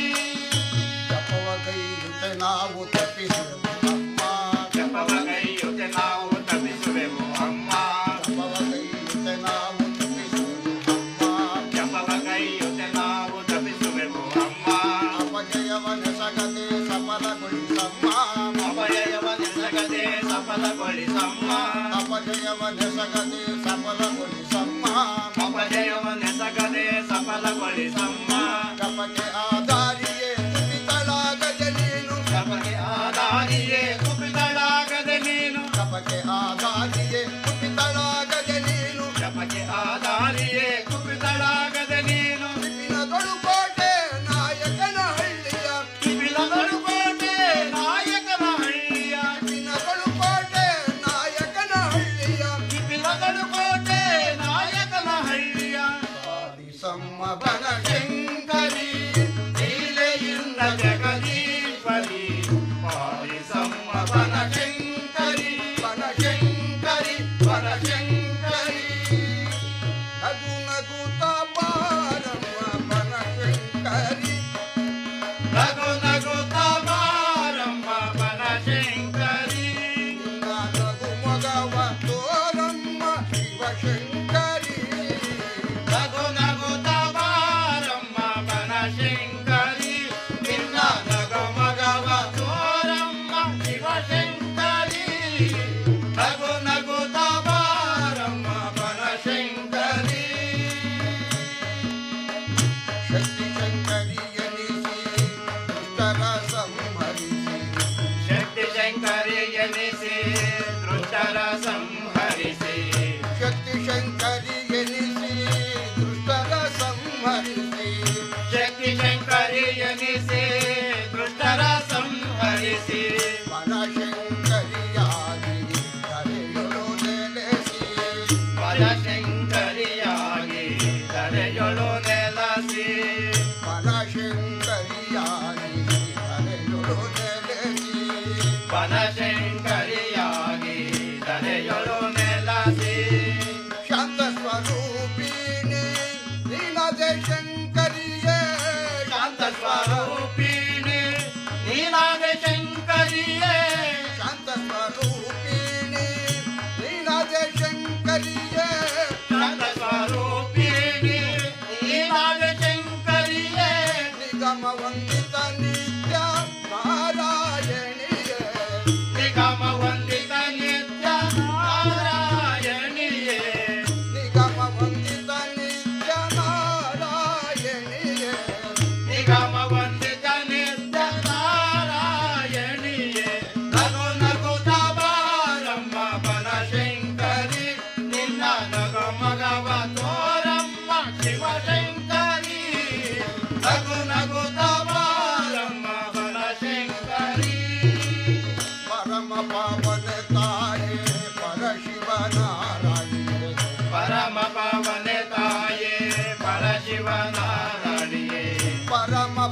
ಜಪವಗೈಯುತೆ ನಾವು ತಪ್ಪಿಸುವೆವು ಅಮ್ಮ ಜಪವಗೈಯುತೆ ನಾವು ತಪ್ಪಿಸುವೆವು ಅಮ್ಮ ಜಪವಗೈಯುತೆ ನಾವು ತಪ್ಪಿಸುವೆವು ಅಮ್ಮ ಜಪವಗೈಯುತೆ ನಾವು ತಪ್ಪಿಸುವೆವು ಅಮ್ಮ ಅಪಜಯವನ ಸಗದೆ ಸಫಲಗೊಳಿಸಮ್ಮ ಅಪಜಯವನ ಸಗದೆ ಸಫಲಗೊಳಿಸಮ್ಮ ಅಪಜಯವನ ಸಗದೆ ಸಫಲಗೊಳಿಸಮ್ಮ ಅಪಜಯವನ ಸಗದೆ ಸಫಲಗೊಳಿಸಮ್ಮ ಕಪಗೆ ಆಧಾರಿಯೇ ಕುಪಿತಳಾಗದೆ ನೀನು ಕಪಗೆ ಆಧಾರಿಯೇ ಕುಪಿತಳಾಗದೆ ನೀನು ಕಪಗೆ ಆಧಾರಿಯೇ ಕುಪಿತಳಾಗದೆ ನೀನು ಕಪಗೆ ಆಧಾರಿಯೇ ಕುಪಿತಳಾಗದೆ ನೀನು ವಿಪಿನದೊಳು ಕೋಟೆ ನಾಯಕನ ಹಳ್ಳಿಯ ವಿಪಿನದೊಳು ಕೋಟೆ ನಾಯಕನ ಹಳ್ಳಿಯ ವಿಪಿನದೊಳು ಕೋಟೆ ನಾಯಕನ ಹಳ್ಳಿಯ ವಿಪಿನದೊಳು ಕೋಟೆ ನಾಯಕನ ಹಳ್ಳಿಯ ಪಾಲಿಸಮ್ಮ ಬನಶಂಕರಿ ಲೀಲೆಯಿಂದ ಜಗದೀಶ್ವರಿ ಪಾಲಿಸಮ್ಮ ಬನಶಂಕರಿ ಬನಶಂಕರಿ ಬನಶಂಕರಿ ನಗು ನಗುತ್ತ ಬಾರಮ್ಮ ಬನಶಂಕರಿ ನಗು ನಗುತ್ತ ಬಾರಮ್ಮ ಬನಶಂಕರಿ ನಿನ್ನ ನಗು ಮಗವ ತೋರಮ್ಮ ಶಿವಶಂಕರಿ ನಗು ನಗುತ್ತ ಬಾರಮ್ಮ ಬನಶಂಕರಿ ನಿನ್ನ ನಗು ಮಗವ ತೋರಮ್ಮ ಶಿವಶಂಕರಿ ನಗು ನಗುತ್ತ ಬಾರಮ್ಮ ಬನಶಂಕರಿ ಶಕ್ತಿ ಶಂಕರಿ ಎನಿಸಿ ದುಷ್ಟರ ಸಂಹರಿಸಿ ಶಕ್ತಿ ಶಂಕರಿ ಎನಿಸಿ ದುಷ್ಟರ ಸಂಹರಿಸಿ ಶಕ್ತಿ ಶಂಕರಿ ಎನಿಸಿ ದುಷ್ಟರ ಸಂಹರಿಸಿ ಶಕ್ತಿ ಶಂಕರಿ ಎನಿಸಿ ದುಷ್ಟರ ಸಂಹರಿಸಿ ಮನಶಂಕರಿಯಾಗಿ ತಲೆಯೊಳು ನೆಲೆಸಿ ಮನಶಂಕರಿಯಾಗಿ ತಲೆಯೊಳು ನೆಲಸಿ ಮನಶಂಕರಿಯಾಗಿ ತಲೆಯೊಳು ನೆಲೆಸಿ ಮನಶಂಕರಿಯಾಗಿ ತಲೆಯೊಳು ನೆಲಸಿ ಶಾಂತ ಸ್ವರೂಪಿಣಿ ನೀನದೆ ಶಂಕರಿಯೇ ಶಾಂತ ಸ್ವರೂಪಿಣಿ ನೀನಾದೆ ಶಂಕರಿಯೇ ಶಾಂತ ಸ್ವರೂಪಿಣಿ ನೀನಾದೆ ಶಂಕರಿಯೇ ಶಾಂತ ಸ್ವರೂಪಿಣಿ ನೀನಾದೆ ಶಂಕರಿಯೇ ನಿಗಮ ವಂದಿತ ನಿತ್ಯ ನಾರಾಯಣಿಯೇ ನಿಗಮ ವಂದಿತ ನಿತ್ಯ ನಾರಾಯಣಿಯೇ ನಿಗಮ ವಂದಿತ ನಿತ್ಯ ನಾರಾಯಣಿಯೇ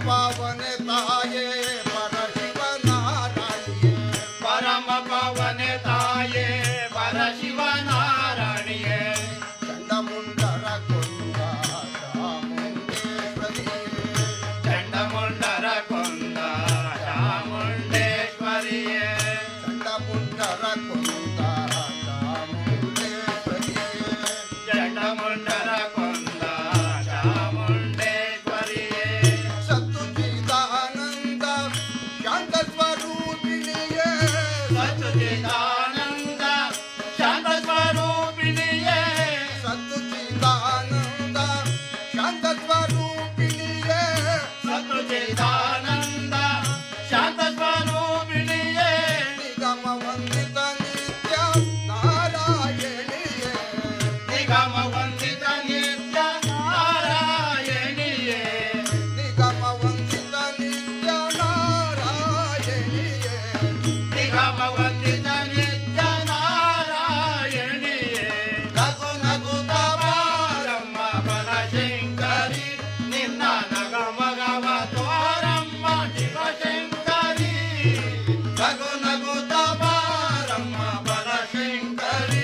ಪಾವನೆ ತಾಯೇ ಪರಶಿವನಾರಾಯಣಿಯೇ ಪರಮ ಪವನೆ ತಾಯೇ ಪರಶಿವನಾರಾಯಣಿಯೇ ಚಂಡಮುಂಡರ ಕೊಂದ ಚಾಮುಂಡೇಶ್ವರಿಯೇ ಚಂಡಮುಂಡರ ಕೊಂದ ಚಾಮುಂಡೇಶ್ವರಿಯೇ ಚಂಡಮುಂಡರ ಕೊಂದ ಚಾಮುಂಡೇಶ್ವರಿಯೇ ಚಂಡಮುಂಡರ ಕೊಂದ ಚಾಮುಂಡೇಶ್ವರಿಯೇ ಸತ್ತುಚಿದಾನಂದ ಶಾಂತ ಸ್ವರೂಪಿಣಿಯೇ ಸಚ್ಚಿದಾನಂದ ಶಾಂತ ಸ್ವರೂಪಿಣಿಯೇ ಸತ್ತುಚಿದಾನಂದ ಶಾಂತ ಸ್ವರೂಪಿಣಿಯೇ ಸಚ್ಚಿದಾನಂದ ಶಾಂತ ಸ್ವರೂಪಿಣಿಯೇ ನಿಗಮ ವಂದಿತ ನಿತ್ಯ ನಾರಾಯಣಿಯೇ ನಿಗಮ ವಂದಿತ ನಿತ್ಯ ನಾರಾಯಣಿಯೇ ನಿಗಮ ವಂದಿತ ನಿತ್ಯ ನಾರಾಯಣಿಯೇ ನಿಗಮ ವಂದಿತ ನಿತ್ಯ ನಾರಾಯಣಿಯೇ ನಗು ನಗುತ್ತ ಬಾರಮ್ಮ ಬನಶಂಕರಿ ನಿನ್ನ ನಗಮಗವ ತೋರಮ್ಮ ಶಿವಶಂಕರಿ ನಗು ನಗುತ್ತ ಬಾರಮ್ಮ ಬನಶಂಕರಿ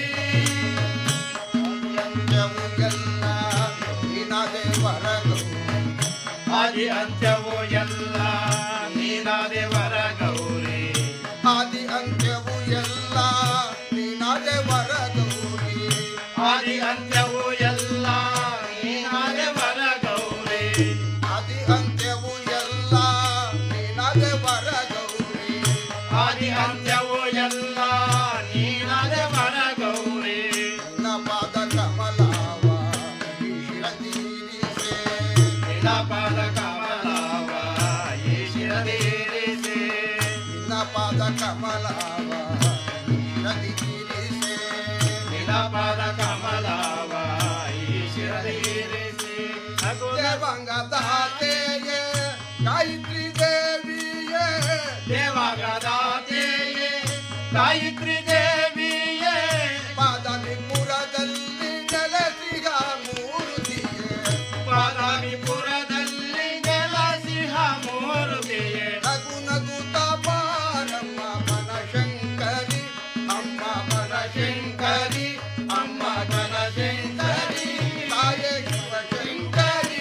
ಅಂತ್ಯವು ಎಲ್ಲ ನಿನದೇ ವರಗಳು ಆದಿ ಅಂತ್ಯವೋ ಎಲ್ಲ ನೀನಾದೆ ವರ ಗೌರಿ ಆದಿ ಅಂತ್ಯವು ಎಲ್ಲ ನಿನದೇ ವರಗೌರಿ ಆದಿ ಅಂತ್ಯವೋ ಎಲ್ಲ ನೀನಾದೆ ವರ ಗೌರಿ ಆದಿ ಅಂತ್ಯವು ಎಲ್ಲ ನಿನದೇ ವರಗೌರಿ ಆದಿ ಅಂತ್ಯವೋ ಎಲ್ಲ ನೀನಾದೆ ವರ ಗೌರಿ ನಿನ್ನ ಪಾದ ಕಮಲಾವ ಶಿರದೀರಿಸೆ ನಿನ್ನ ಪಾದ ಕಮಲಾವ ಈ ಶಿರದೀರಿಸಿ ನಿನ್ನ ಪಾದ ಕಮಲಾವ ಶಿರದೀರಿಸೆ ನಿನ್ನ ಪಾದ ಕಮಲಾವ ಈ ಶಿರದೀರಿಸಿ ನಗು ದೇವಂಗದಾತೆಯೇ ಗಾಯತ್ರಿ ದೇವಿಯೇ ದೇವಗದಾತೆಯೇ ಗಾಯತ್ರಿ ದೇವಿಯೇ ಪಾದಲಿಪುರದಲ್ಲಿ ನೆಲೆಸಿಗ ಮೂರುತಿಯೇ ಬಾದಾಮಿಪುರದಲ್ಲಿ ನೆಲಸಿಹ ಮೂರುತಿಯೇ ನಗು ನಗುತ್ತ ಬಾರಮ್ಮ ಬನಶಂಕರಿ ಅಮ್ಮ ಬನಶಂಕರಿ ಅಮ್ಮ ಬನಶಂಕರಿ ತಾಯೇ ಶಿವಶಂಕರಿ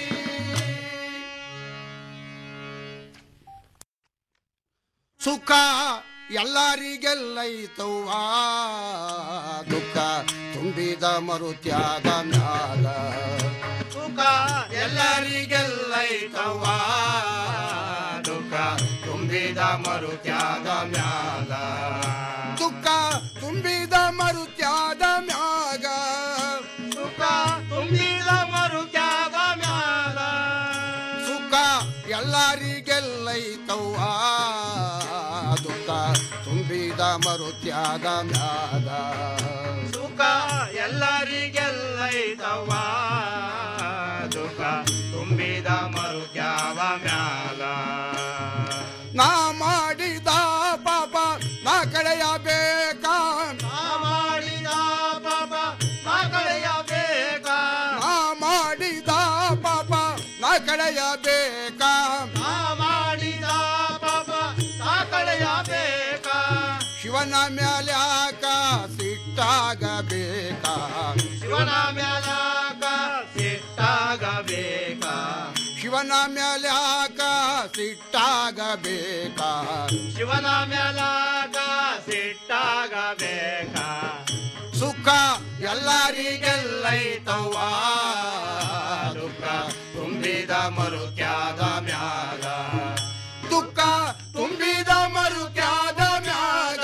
ಸುಖ ಎಲ್ಲರಿಗೆಲ್ಲೈತವ್ವ ದುಃಖ ತುಂಬಿದ ಮರುತ್ಯಾಗ ಮ್ಯಾಗ ಸುಖ ಎಲ್ಲರಿಗೆಲ್ಲೈತವ್ವ ದುಃಖ ತುಂಬಿದ ಮರುತ್ಯಾಗ ಮ್ಯಾಗ ದುಃಖ ತುಂಬಿದ ಮರುತ್ಯಾದ ಮ್ಯಾಗ ಸುಖ ತುಂಬಿದ ಮರುತ್ಯಾಗ ಮ್ಯಾಗ ಸುಖ ಎಲ್ಲರಿಗೆಲ್ಲೈತವ್ವ ದುಃಖ ತುಂಬಿದ ಮರುತ್ಯಾದ ಮ್ಯಾಗ ಸುಖ ಎಲ್ಲರಿಗೆಲ್ಲೈತವ್ವ ದುಃಖ ತುಂಬಿದ ಮರುತ್ಯಾಗ ಮ್ಯಾಗ ನಾ ಮಾಡಿದ ಪಾಪ ನಾ ಕಳೆಯಬೇಕಾ ನಾ ಮಾಡಿದ ಪಾಪ ನಾ ಕಳೆಯಬೇಕಾ ನಾ ಮಾಡಿದ ಪಾಪ ನಾ ಕಳೆಯಬೇಕಾ ನಾ ಮಾಡಿದ ಪಾಪ ನಾ ಕಳೆಯಬೇಕಾ ಶಿವನ ಮ್ಯಾಲ್ಯಾಕ ಸಿಟ್ಟಾಗಬೇಕಾ ಶಿವನ ಮ್ಯಾಲಾಕ ಸಿಟ್ಟಾಗಬೇಕಾ ಶಿವನ ಮ್ಯಾಲ್ಯಾಕ ಸಿಟ್ಟಾಗಬೇಕಾ ಶಿವನ ಮ್ಯಾಲಾಕ ಸಿಟ್ಟಾಗಬೇಕಾ ಸುಖ ಎಲ್ಲರಿಗೆಲ್ಲೈತವ್ವ ದುಃಖ ತುಂಬಿದ ಮರುತ್ಯಾಗ ಮ್ಯಾಗ ದುಃಖ ತುಂಬಿದ ಮರುತ್ಯಾದ ಮ್ಯಾಗ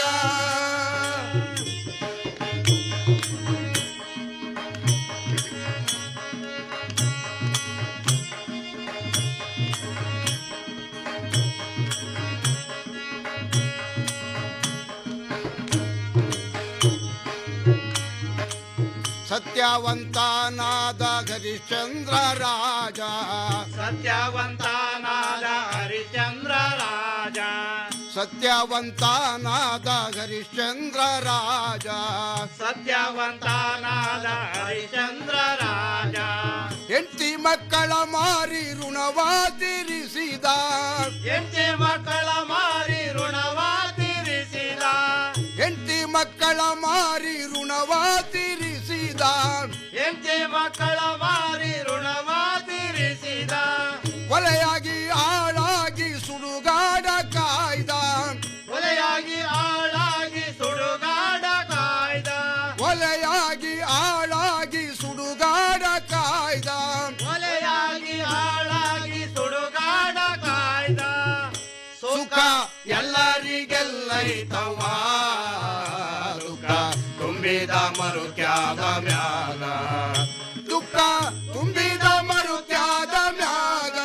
ಸತ್ಯವಂತನಾದ ಹರಿಶ್ಚಂದ್ರ ರಾಜ ಸತ್ಯವಂತನಾದ ಹರಿಚಂದ್ರ ರಾಜ ಸತ್ಯವಂತನಾದ ಹರಿಶ್ಚಂದ್ರ ರಾಜ ಸತ್ಯವಂತನಾದ ಹರಿಚಂದ್ರ ರಾಜ ಹೆಂಡತಿ ಮಕ್ಕಳ ಮಾರಿ ಋಣವ ತೀರಿಸಿದ ಎಂಟಿ ಮಕ್ಕಳ ಮಾರಿ ಋಣವ ತೀರಿಸಿದ ಹೆಂಡತಿ ಮಕ್ಕಳ ಮಾರಿ ಋಣವ ತೀರಿಸಿದ ಎಂಟಿ ಮಕ್ಕಳ ಮಾರಿ ಋಣವ ತೀರಿಸಿದ ಕೊಲೆಯಾಗಿ ಆಳಾಗಿ ಸುಡುಗಾಡ ಕಾಯ್ದ ಕೊಲೆಯಾಗಿ ಆಳಾಗಿ ಸುಡುಗಾಡ ಕಾಯ್ದ ಕೊಲೆಯಾಗಿ ಆಳಾಗಿ ಸುಡುಗಾಡ ಕಾಯ್ದ ಕೊಲೆಯಾಗಿ ಆಳಾಗಿ ಸುಡುಗಾಡ ಕಾಯ್ದ ಸುಖ ಎಲ್ಲರಿಗೆಲ್ಲೈತವ ದುಃಖ ತುಂಬಿದ ಮರುಕ್ಯಾದ ಮ್ಯಾಗ ದುಃಖ ತುಂಬಿದ ಮರುತ್ಯಾದ ಮ್ಯಾಗ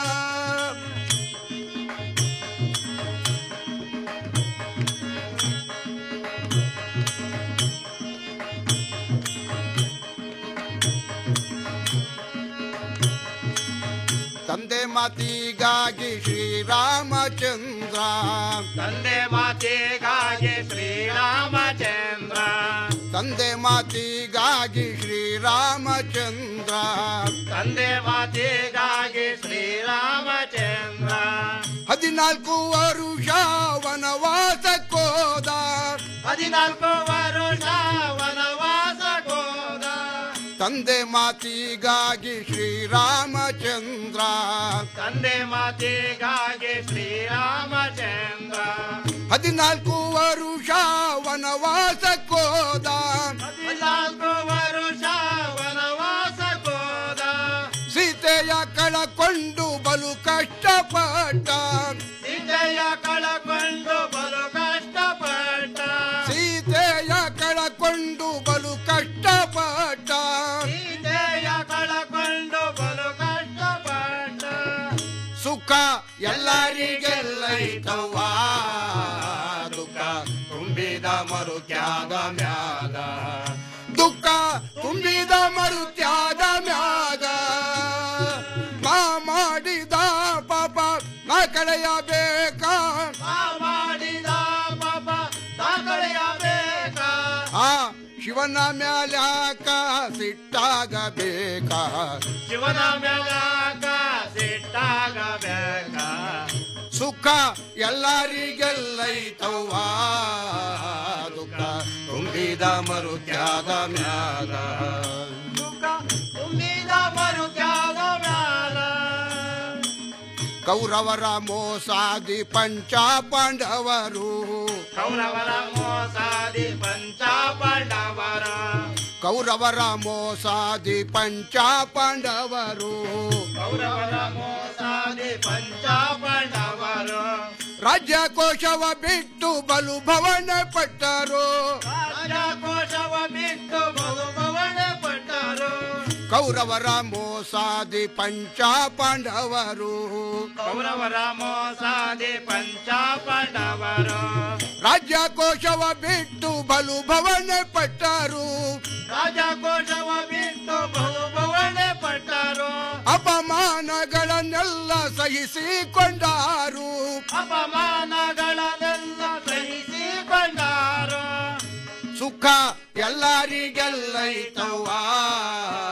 ತಂದೆ ಮಾತಿಗಾಗಿ ಶ್ರೀರಾಮಚಂದ್ರ ತಂದೆ ಮಾತಿಗಾಗಿ ಶ್ರೀರಾಮಚಂದ್ರ ತಂದೆ ಮಾತಿಗಾಗಿ ಶ್ರೀರಾಮಚಂದ್ರ ತಂದೆ ಮಾತಿಗಾಗಿ ಶ್ರೀರಾಮಚಂದ್ರ ಹದಿನಾಲ್ಕು ವರುಷ ವನವಾಸಕ್ಕೋದ ಹದಿನಾಲ್ಕು ವರುಷ ವನವಾಸ ಹೋದ ತಂದೆ ಮಾತಿಗಾಗಿ ಶ್ರೀರಾಮಚಂದ್ರ ತಂದೆ ಮಾತಿಗಾಗಿ ಶ್ರೀರಾಮಚಂದ್ರ ಹದಿನಾಲ್ಕು ವರುಷ ವನವಾಸಕ್ಕೋದ ಹದಿನಾಲ್ಕು ವರುಷ ವನವಾಸ ಹೋದ ಸೀತೆಯ ಕಳಕೊಂಡು ಬಲು ಕಷ್ಟಪಟ್ಟ ಸೀತೆಯ ಕಳಕೊಂಡು ಬಲು ಕಷ್ಟಪಟ್ಟ ಸೀತೆಯ ಕಳಕೊಂಡು ಬಲು ಕಷ್ಟಪಟ್ಟ ಸೀತೆಯ ಕಳಕೊಂಡು ಬಲು ಕಷ್ಟಪಟ್ಟ ಸುಖ ಎಲ್ಲರಿಗೆಲ್ಲೈತವ್ವ ದುಃಖ ತುಂಬಿದ ಮರುಕ್ಯಾದ ಮ್ಯಾಗ ದುಃಖ ತುಂಬಿದ ಮರುತ್ಯಾದ ಮ್ಯಾಗ ನಾ ಮಾಡಿದ ಪಾಪ ನಾ ಕಳೆಯಬೇಕ ಆ ಮಾಡಿದ ಪಾಪ ದಾಖಲೆಯಬೇಕ ಆ ಶಿವನ ಮ್ಯಾಲ್ಯಾಕ ಸಿಟ್ಟಾಗಬೇಕ ಶಿವನ ಮ್ಯಾಗ ಸಿಟ್ಟಾಗಬೇಕ ಸುಖ ಎಲ್ಲರಿಗೆಲ್ಲೈತವ್ವ ದುಃಖ ತುಂಬಿದ ಮರುತ್ಯಾದ ಮ್ಯಾಗ ಸುಖ ತುಂಬಿದ ಮರುಕ್ಯಾದ ಮ್ಯಾಲ ಕೌರವರ ಮೋಸಾದಿ ಪಂಚ ಪಾಂಡವರು ಕೌರವರ ಮೋಸಾದಿ ಪಂಚ ಪಾಂಡವರ ಕೌರವರ ಮೋಸಾದಿ ಪಂಚ ಪಾಂಡವರು ಕೌರವರ ಮೋಸಾದಿ ಪಂಚ ಪಾಂಡವರು ರಾಜ್ಯ ಕೋಶವ ಬಿಟ್ಟು ಬಲು ಭವನ ಪಟ್ಟರು ರಾಜಕೋಶವ ಬಿಟ್ಟು ಬಹುಭವನ ಪಟ್ಟರು ಕೌರವರ ಮೋಸಾದಿ ಪಂಚ ಪಾಂಡವರು ಕೌರವರ ಮೋಸಾದಿ ಪಂಚ ಪಾಂಡವರು ರಾಜ್ಯ ಕೋಶವ ಬಿಟ್ಟು ಬಲು ಭವನ ಪಟ್ಟರು ರಾಜಕೋಶವ ಬಿಟ್ಟು ಬಹುಭವನ ಪಟ್ಟರು ಅಪಮಾನಗಳನ್ನೆಲ್ಲ ಸಹಿಸಿಕೊಂಡಾರು ಅಪಮಾನಗಳನ್ನೆಲ್ಲ ಸಹಿಸಿಕೊಂಡಾರು ಸುಖ ಎಲ್ಲರಿಗೆಲ್ಲೈತವ್ವ